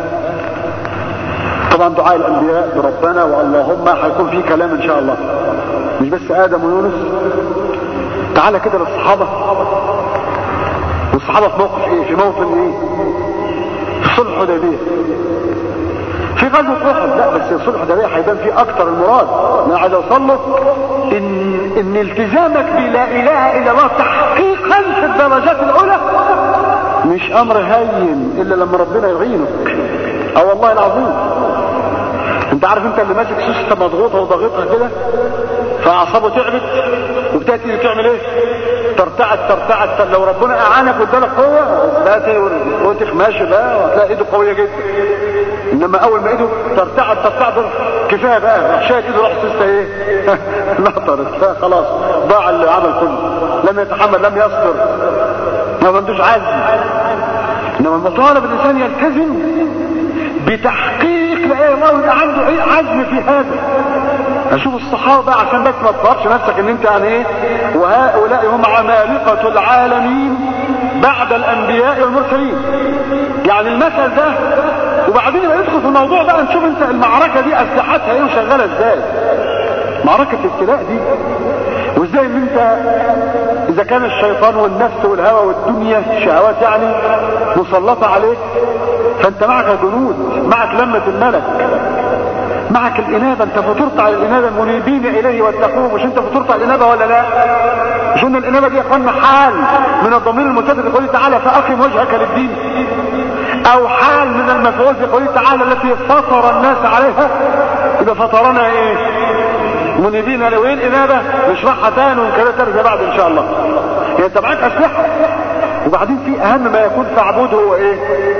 طبعا دعاء الانبياء بربنا واللهم هيكون فيه كلام ان شاء الله مش بس ادم ويونس تعالى كده للصحابه والصحابه في موقف ايه في موطن ايه في صلح حديبيه في غزوة احد لا بس الصلح الحديبيه هيبان فيه اكتر المراد انا عايز اوصل له ان ان التزامك بلا اله الا الله تحقيقا في الدرجات العلى مش امر هين الا لما ربنا يعينك اه والله العظيم انت عارف انت اللي ماسك سوسته مضغوطه وضاغطها كده فاعصابه تعبت وبتاتي تعمل ايه ترتعد ترتعد لو ربنا اعانك وادالك قوه لا وتخ ماشي بقى وهتلاقي ايده قويه جدا انما اول ما ايده ترتعد ترتعد كفايه بقى شايف ايده راح سوسته ايه نطرت خلاص ضاع العمل كله لم يتحمل لم يصبر ما عندوش عزم انما المطالب الانسان يلتزم بتحقيق بقى الله يبقى عنده ايه عزم في هذا اشوف الصحابة عشان بس ما تفرقش نفسك ان انت يعني ايه وهؤلاء هم عمالقة العالمين بعد الانبياء والمرسلين يعني المثل ده وبعدين ندخل في الموضوع بقى نشوف انت المعركة دي اسلحتها ايه وشغالة ازاي معركة الابتلاء دي وازاي ان انت اذا كان الشيطان والنفس والهوى والدنيا الشهوات يعني مسلطة عليك فانت معك جنود معك لمة الملك معك الانابة انت فطرت على الانابة منيبين اليه واتقوه مش انت فطرت على الانابة ولا لا مش ان الانابة دي اخوانا حال من الضمير المتدر قوله تعالى فاقم وجهك للدين او حال من المفعول في قوله تعالى التي فطر الناس عليها
يبقى فطرنا ايه منيبين لوين انابه نشرحها تاني وكده ترجع بعد ان شاء الله يعني انت معاك اسلحه وبعدين في اهم ما يكون فاعبده هو ايه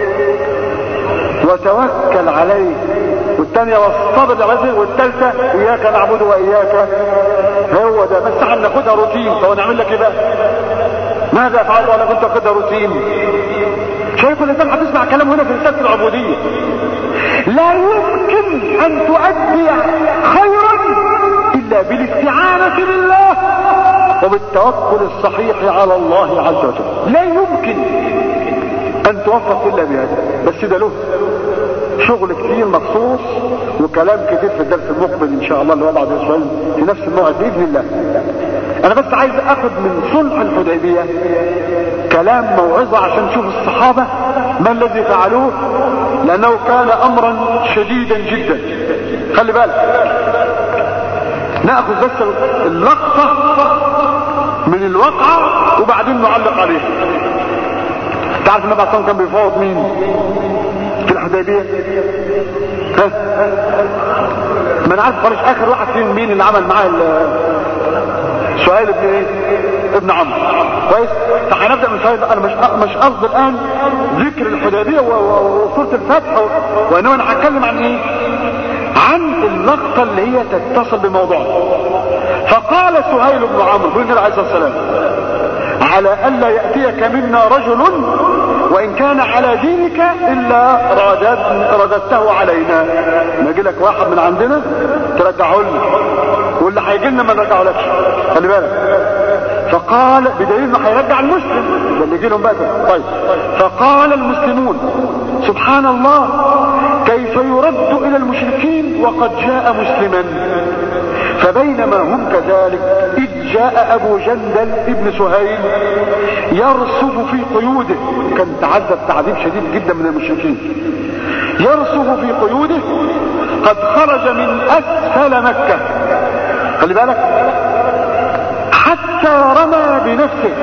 وتوكل عليه والثانية واصطبر لعزه والثالثة اياك نعبد واياك هو ده بس احنا ناخدها روتين طب نعمل لك ايه بقى ماذا افعل وانا كنت اخدها روتين شايف الانسان هتسمع كلام هنا في رسالة العبودية لا يمكن ان تؤدي خيرا الا بالاستعانة بالله وبالتوكل الصحيح على الله عز وجل لا يمكن ان توفق الا بهذا بس ده له شغل كتير مخصوص وكلام كتير في الدرس المقبل ان شاء الله اللي هو بعد اسبوعين في نفس الموعد باذن الله انا بس عايز اخد من صلح الحديبية كلام موعظة عشان نشوف الصحابة ما الذي فعلوه لانه كان امرا شديدا جدا خلي بالك ناخذ بس اللقطة من الواقعة وبعدين نعلق عليها تعرف النبي عليه كان بيفاوض مين في الحديبية ها ما انا عارف خالص اخر واحد فيهم مين اللي عمل معاه سهيل ابن ايه ابن عمرو كويس فهنبدا من سهيل انا مش مش قصدي الان ذكر الحديبيه وسوره الفتح وانما انا هتكلم عن ايه عن اللقطه اللي هي تتصل بموضوعنا فقال سهيل بن عمرو بن النبي عليه الصلاه والسلام على الا ياتيك منا رجل وان كان على دينك الا رددت رددته علينا ما يجي لك واحد من عندنا ترجعه لنا واللي هيجي لنا ما نرجعهولكش خلي بالك فقال بدليل انه هيرجع المسلم ده اللي يجي لهم بقى طيب فقال المسلمون سبحان الله كيف يرد الى المشركين وقد جاء مسلما فبينما هم كذلك اذ جاء ابو جندل ابن سهيل يرسف في قيوده كان تعذب تعذيب شديد جدا من المشركين يرسف في قيوده قد خرج من اسفل مكة خلي بالك حتى رمى بنفسه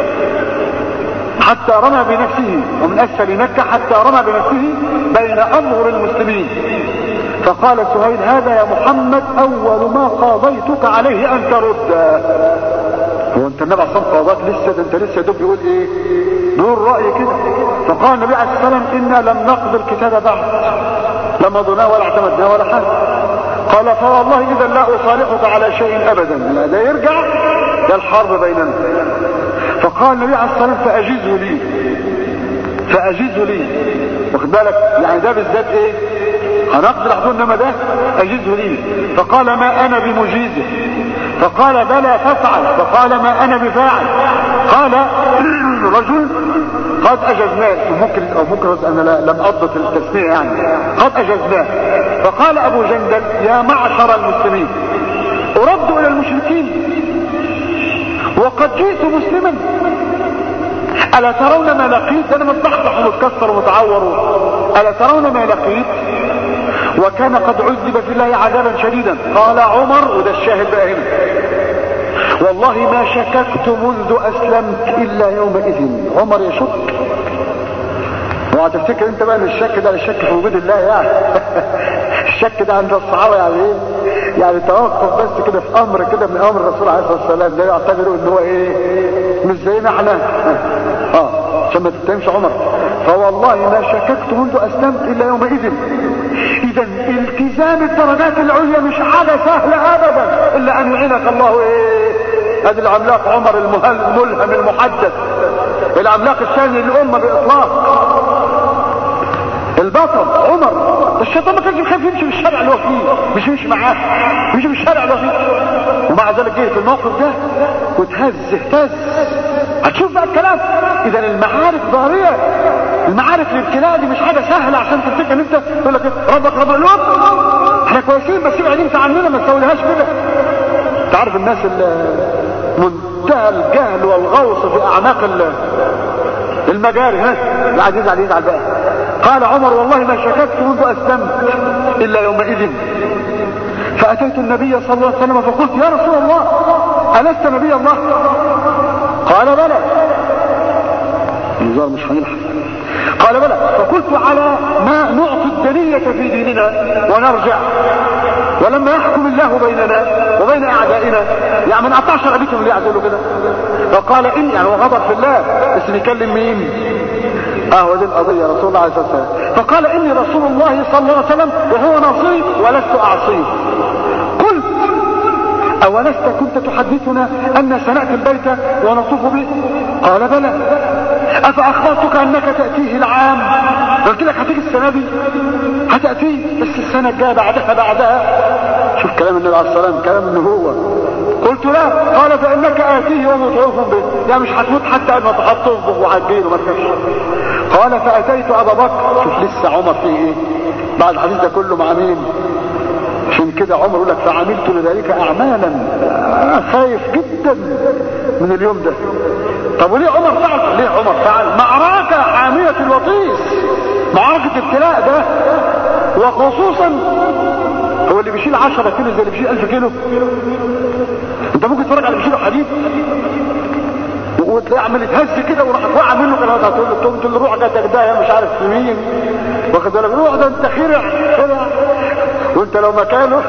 حتى رمى بنفسه ومن اسفل مكة حتى رمى بنفسه بين امر المسلمين فقال سهيل هذا يا محمد اول ما قاضيتك عليه ان ترد هو انت النبي عليه الصلاه قاضاك لسه ده انت لسه دوب بيقول ايه بيقول راي كده فقال النبي عليه الصلاه والسلام انا لم نقضي الكتاب بعد لا مضيناه ولا اعتمدناه ولا حاجه قال فوالله اذا لا اصالحك على شيء ابدا لا ده يرجع ده الحرب بيننا فقال النبي عليه الصلاه والسلام فاجزه لي فاجزه لي واخد بالك يعني ده بالذات ايه هنقضي الحدود انما ده اجزه لي فقال ما انا بمجيزه فقال بلى فافعل فقال ما انا بفاعل قال رجل قد اجزناه ممكن او ممكن انا لا لم اضبط التسمية يعني قد اجزناه فقال ابو جندل يا معشر المسلمين ارد الى المشركين وقد جئت مسلما الا ترون ما لقيت انا متضحضح ومتكسر ومتعور الا ترون ما لقيت وكان قد عذب في الله عذابا شديدا قال عمر وده الشاهد بقى هنا والله ما شككت منذ اسلمت الا يومئذ عمر يشك وهتفتكر انت بقى ان الشك ده الشك في وجود الله يعني الشك ده عند الصحابه يعني ايه يعني توقف بس كده في امر كده من امر الرسول عليه الصلاه والسلام ده يعتبروا ان هو ايه مش زينا احنا اه عشان ما تتهمش عمر فوالله ما شككت منذ اسلمت الا يومئذ اذا التزام الدرجات العليا مش حاجه سهله ابدا الا ان يعينك الله ايه ادي العملاق عمر الملهم المحدث العملاق الثاني للامه باطلاق البطل عمر الشيطان ما كانش خايف يمشي في الشارع اللي هو فيه مش يمشي معاه يمشي في الشارع اللي هو فيه ومع ذلك جه في الموقف ده وتهز اهتز هتشوف بقى الكلام اذا المعارك ضاريه المعارك الابتلاء دي مش حاجه سهله عشان تفتكر ان انت تقول لك ربك رب الوقت احنا كويسين بس ابعد انت عننا ما تسويهاش كده تعرف الناس اللي منتهى الجهل والغوص في اعماق المجاري ها العزيز عليه يزعل بقى قال عمر والله ما شككت منذ اسلمت الا يومئذ فاتيت النبي صلى الله عليه وسلم فقلت يا رسول الله الست نبي الله قال بلى النظام مش هنلحق قال بلى فقلت على ما نعطي الدنية في ديننا ونرجع
ولما يحكم الله بيننا وبين اعدائنا يعني ما نقطعش رقبتهم ليه عايز له كده فقال ان يعني هو غضب في الله بس بيكلم مين اه دي القضيه رسول الله عليه الصلاه والسلام فقال اني رسول الله صلى الله عليه وسلم وهو ناصري ولست اعصيه قلت أولست كنت تحدثنا أن سنأتي البيت ونطوف به قال بلى أفأخبرتك أنك تأتيه العام قلت لك هتيجي السنة دي هتأتيه بس السنة الجاية بعدها بعدها شوف كلام النبي عليه الصلاة والسلام كلام النبوة قلت لا قال فإنك آتيه ومطعوف به يعني مش هتموت حتى ما تحطه به وهتجيله ما تخافش قال فأتيت أبا بكر شوف لسه عمر فيه إيه بعد الحديث ده كله مع مين عشان كده عمر يقول لك فعملت لذلك اعمالا آه خايف جدا من اليوم ده طب وليه عمر فعل ليه عمر فعل معركة حامية الوطيس معركة ابتلاء ده وخصوصا هو اللي بيشيل 10 كيلو زي اللي بيشيل 1000 كيلو انت ممكن تتفرج على اللي بيشيله حديد وتلاقيه عمال يتهز كده وراح وقع منه كده هتقول له تقوم تقول له روح جاتك ده مش عارف في مين واخد بالك روح ده انت خرع كده وانت لو مكانه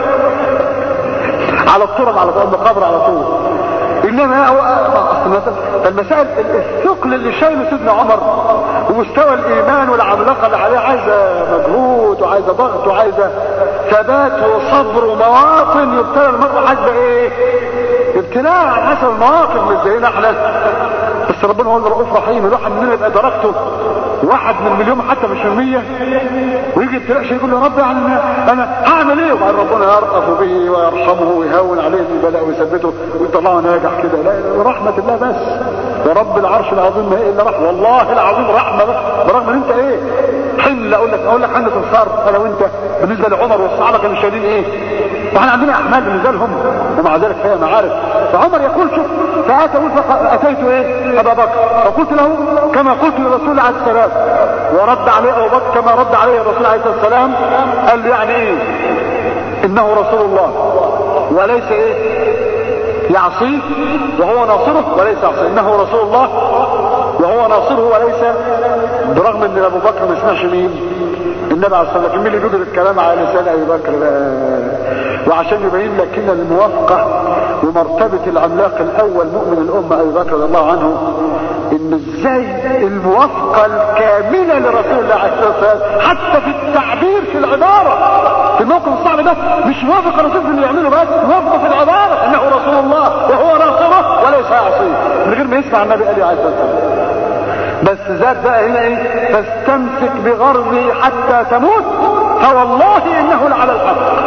على التراب على طول المقابر على طول انما هو فالمسائل الثقل اللي شايله سيدنا عمر ومستوى الايمان والعملاقه اللي عليه عايزه مجهود وعايزه ضغط وعايزه ثبات وصبر ومواطن يبتلى المرء حسب ايه ابتلاء على حسب المواقف مش زينا احنا بس ربنا هو الرؤوف رحيم الواحد مننا يبقى درجته واحد من مليون حتى مش من مية ويجي ابتلاء شيء يقول له رب يعني انا هعمل ايه وبعد ربنا يرأف به ويرحمه ويهون عليه البلاء ويثبته ويطلعه ناجح كده لا رحمة الله بس ورب العرش العظيم ما هي الا رحمة والله العظيم رحمة بس برغم ان انت ايه حمل اقول لك اقول لك حملة الصار انا وانت بالنسبة لعمر والصحابة كانوا شايلين ايه واحنا عندنا احمال بالنسبة لهم ومع ذلك هي معارف فعمر يقول شوف فاتى اتيت ايه ابا بكر فقلت له كما قلت للرسول عليه السلام ورد عليه ابو بكر كما رد عليه الرسول عليه الصلاه والسلام قال لي يعني ايه انه رسول الله وليس ايه يعصيه وهو ناصره وليس يعصيه انه رسول الله وهو ناصره وليس برغم ان ابو بكر ما سمعش مين النبي عليه الصلاه والسلام مين اللي بيجري الكلام على لسان ابي بكر وعشان يبين لك ان الموافقه ومرتبه العملاق الاول مؤمن الامه ابي بكر رضي الله عنه ان ازاي الموافقه الكامله لرسول الله عليه الصلاه والسلام حتى في التعبير في العباره في الموقف الصعب ده مش موافق الرسول في اللي يعمله بس موافقه في العباره انه رسول الله وهو ناصره وليس يعصيه من غير ما يسمع النبي عليه الصلاه والسلام بس زاد بقى هنا ايه فاستمسك بغربي حتى تموت فوالله انه لعلى الحق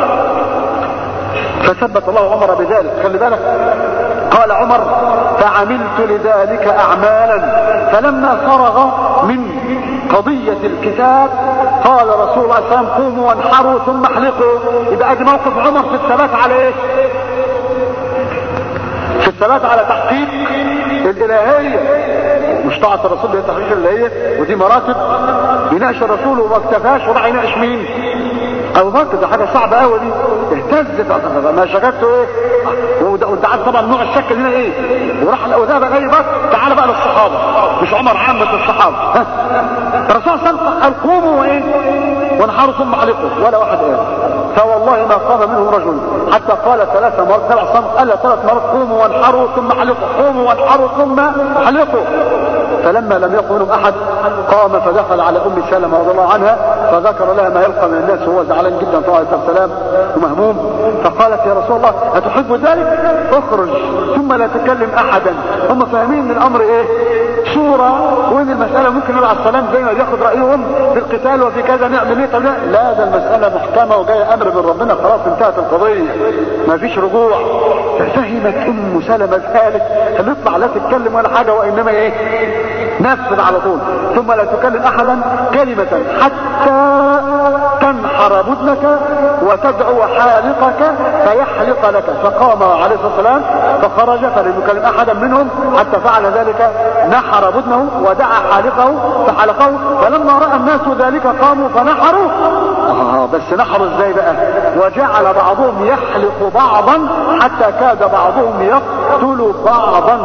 فثبت الله عمر بذلك خلي بالك قال عمر فعملت لذلك اعمالا فلما فرغ من قضية الكتاب قال رسول الله صلى الله عليه وسلم قوموا وانحروا ثم احلقوا يبقى ادي موقف عمر في الثبات على ايه في الثبات على تحقيق الالهية مش طاعة الرسول هي تحقيق الالهية ودي مراتب يناقش الرسول وما اكتفاش وراح يناقش مين ابو بكر ده حاجه صعبه قوي دي اهتزت ما شككته ايه وانت عارف طبعا نوع الشك هنا ايه وراح الاوذاب ابي بكر تعال بقى للصحابه مش عمر عامه الصحابه ها الرسول صلى الله عليه وسلم قال قوموا وايه وانحروا ثم علقوا ولا واحد قال فوالله ما قام منهم رجل حتى قال ثلاث مرات سبع صم قال ثلاث مرات قوموا وانحروا ثم حلقوا قوموا وانحروا ثم حلقوا فلما لم يقم منهم احد قام فدخل على ام سلمة رضي الله عنها فذكر لها ما يلقى من الناس وهو زعلان جدا طبعا عليه السلام ومهموم فقالت يا رسول الله اتحب ذلك اخرج ثم لا تكلم احدا هم فاهمين ان الامر ايه صورة وان المسألة ممكن نبع السلام زي ما بياخد رأيهم في القتال وفي كذا نعمل ايه طب لا لا ده المسألة محكمة وجاية امر من ربنا خلاص انتهت القضية ما فيش رجوع ففهمت ام سلمة ذلك هنطلع لا تتكلم ولا حاجة وانما ايه نفذ على طول ثم لا تكلم احدا كلمة حتى تنحر بدنك وتدعو حالقك فيحلق لك فقام عليه الصلاة والسلام فخرج فلم يكلم احدا منهم حتى فعل ذلك نحر بدنه ودعا حالقه فحلقه فلما رأى الناس ذلك قاموا فنحروا آه بس نحروا ازاي بقى وجعل بعضهم يحلق بعضا حتى كاد بعضهم يقتل بعضا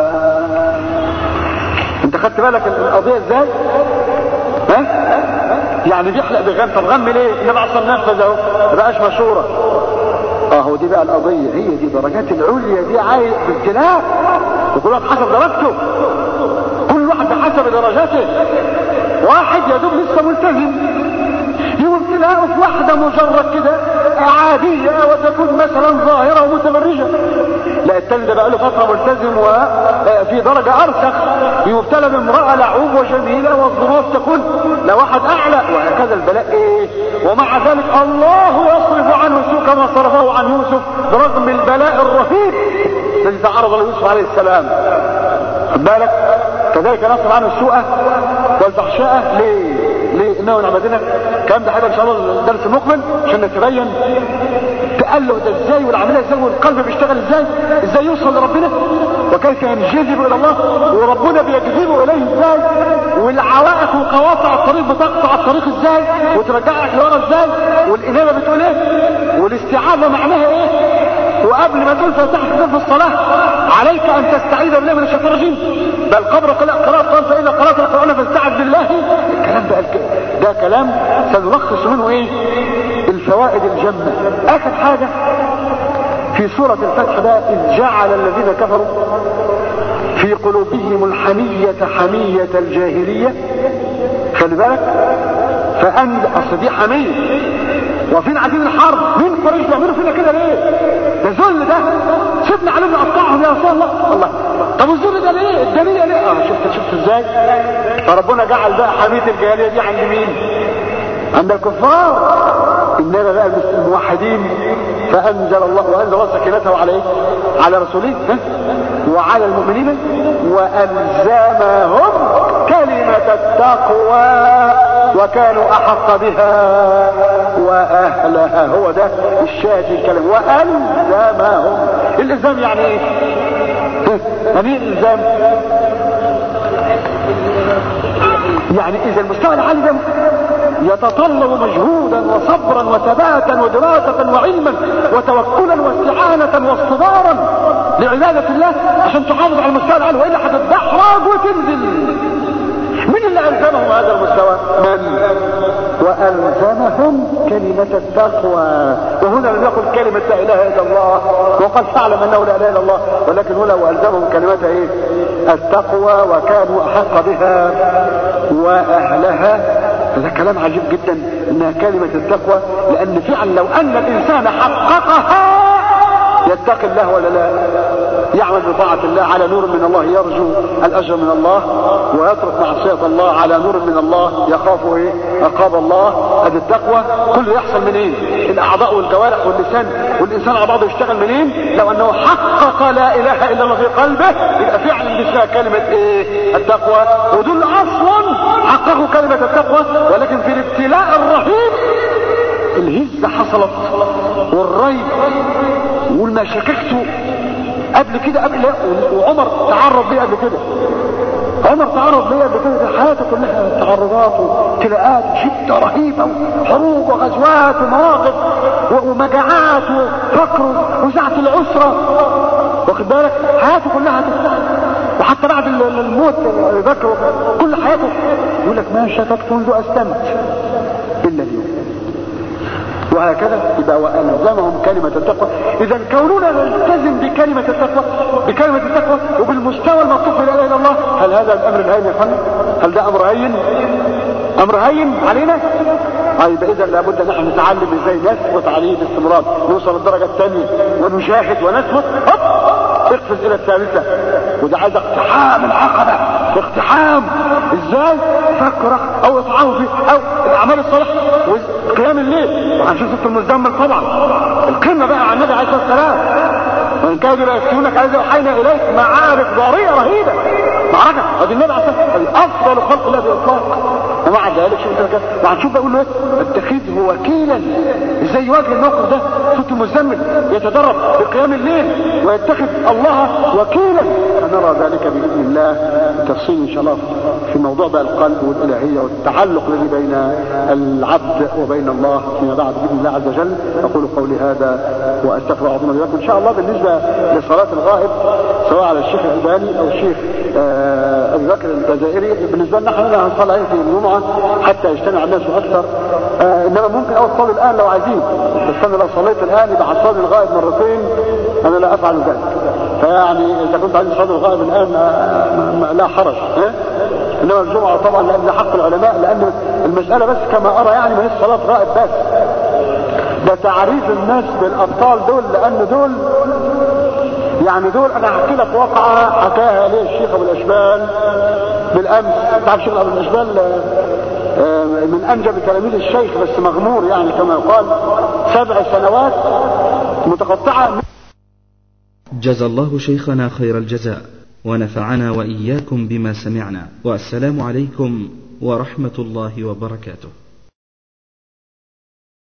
غما انت خدت بالك القضية ازاي ها يعني بيحلق بغم طب غم ليه النبي عليه الصلاه نفذ اهو ما بقاش مشوره اه هو دي بقى القضيه هي دي درجات العليا دي عايز ابتلاء وكل واحد حسب درجته كل واحد بحسب درجاته واحد يا دوب لسه ملتزم يوم ابتلاءه في واحده مجرد كده عاديه وتكون مثلا ظاهره ومتبرجه لا التاني ده بقى له فتره ملتزم وفي درجه ارسخ يبتلى بامراه لعوب وجميله والظروف تكون لواحد اعلى وهكذا البلاء ايه ومع ذلك الله يصرف عنه سوء كما صرفه عن يوسف برغم البلاء الرهيب الذي تعرض ليوسف عليه السلام خد بالك كذلك نصرف عنه السوء والفحشاء ليه ليه انه نعمتنا الكلام ده هيبقى ان شاء الله الدرس المقبل عشان نتبين تأله ده ازاي والعمليه ازاي والقلب بيشتغل ازاي ازاي يوصل لربنا وكيف ينجذب الى الله وربنا بيجذبه اليه ازاي والعوائق وقواطع الطريق بتقطع الطريق ازاي وترجعك لورا ازاي والانابه بتقول ايه والاستعاذه معناها ايه وقبل ما تقول فتحت في الصلاه عليك ان تستعيذ بالله من الشيطان الرجيم بل قبل قراءة قرآن فإذا قرأت القرآن فاستعذ بالله الكلام ده ده كلام سنلخص منه ايه الفوائد الجمة اخر حاجة في سورة الفتح ده إذ جعل الذين كفروا في قلوبهم الحمية حمية الجاهلية خلي بالك فأن أصل دي حمية وفين عايزين الحرب مين قريش بيعملوا فينا كده ليه ده ذل ده سيبنا عليهم نقطعهم يا رسول الله الله طب الذل ده ليه الدليل ليه اه شفت شفت ازاي فربنا جعل بقى حمية الجاهلية دي عند مين عند الكفار انما بقى الموحدين فانزل الله وانزل الله سكينته عليه على رسوله وعلى المؤمنين والزمهم كلمة التقوى وكانوا احق بها واهلها هو ده الشاهد الكلام والزمهم الالزام يعني ايه يعني ايه الالزام يعني اذا المستوى العالي ده يتطلب مجهودا وصبرا وثباتا ودراسة وعلما وتوكلا واستعانة واصطبارا لعبادة الله عشان تحافظ على المستوى العالي وإلا هتتدحرج وتنزل من اللي ألزمهم هذا المستوى من وألزمهم كلمة التقوى وهنا لم يقل كلمة لا إله إلا الله وقد تعلم أنه لا إله إلا الله ولكن هنا وألزمهم كلمة إيه التقوى وكانوا أحق بها وأهلها هذا كلام عجيب جدا انها كلمة التقوى لان فعلا لو ان الانسان حققها يتقي الله ولا لا يعمل بطاعة الله على نور من الله يرجو الأجر من الله ويترك معصية الله على نور من الله يخاف إيه عقاب الله هذه التقوى كله يحصل منين الأعضاء والجوارح واللسان والإنسان على بعضه يشتغل منين لو أنه حقق لا إله إلا الله في قلبه يبقى فعلا دي فيها كلمة إيه التقوى ودول أصلا حققوا كلمة التقوى ولكن في الابتلاء الرهيب الهزة حصلت والريب والما شككته قبل كده قبل وعمر تعرض ليه قبل كده عمر تعرض ليه قبل كده حياته كلها تعرضات وابتلاءات شدة رهيبة وحروب وغزوات ومواقف ومجاعات وفقر وزعة العسرة واخد بالك حياته كلها تفتح وحتى بعد الموت ذكر كل حياته يقول لك ما شككت منذ اسلمت الا اليوم وهكذا يبقى والزمهم كلمة التقوى اذا كوننا نلتزم بكلمة التقوى بكلمة التقوى وبالمستوى المطلوب لا اله الا الله هل هذا الامر الهين يا فندم هل ده امر هين امر هين علينا طيب اذا لابد ان احنا نتعلم ازاي نثبت عليه باستمرار نوصل للدرجة الثانية ونجاهد ونثبت هوب اقفز الى الثالثة وده عايز اقتحام العقبة اقتحام ازاي فكر او اطعام فيه او الاعمال الصالحة وقيام الليل وهنشوف سورة المزمل طبعا القمة بقى عن النبي عليه الصلاة والسلام وان كانوا لا يفتونك عايز اوحينا اليك معارك ضارية رهيبة معركة ادي النبي عليه الصلاة والسلام افضل خلق الله باطلاق ومع ذلك شوف كده وهنشوف بقول له ايه اتخذه وكيلا ازاي يواجه الموقف ده صوت المزمل يتدرب بقيام الليل ويتخذ الله وكيلا فنرى ذلك باذن الله تفصيل ان شاء الله في موضوع بقى القلب والالهيه والتعلق الذي بين العبد وبين الله فيما بعد باذن الله عز وجل اقول قولي هذا واستغفر الله لي ولكم ان شاء الله بالنسبه لصلاه الغائب سواء على الشيخ الالباني او الشيخ ابي بكر الجزائري بالنسبه لنا احنا هنصلي في الجمعه
الجمعة حتى يجتمع الناس أكثر آه إنما ممكن أو تصلي الآن لو عايزين بس أنا لو صليت الآن يبقى هتصلي الغائب مرتين أنا لا أفعل ذلك فيعني إذا كنت عايز تصلي الغائب الآن آه، ما- لا حرج ها؟ إنما الجمعة طبعا لأن ده حق العلماء لأن المسألة بس كما أرى يعني ما هي صلاة غائب بس ده تعريف الناس بالابطال دول لان دول يعني دول انا هحكي لك واقعه حكاها ليه الشيخ ابو الاشبال بالامس تعرف الشيخ ابو الاشبال آه، آه، من انجب تلاميذ الشيخ بس مغمور يعني كما يقال سبع سنوات متقطعه
جزى الله شيخنا خير الجزاء ونفعنا واياكم بما سمعنا والسلام عليكم ورحمه الله وبركاته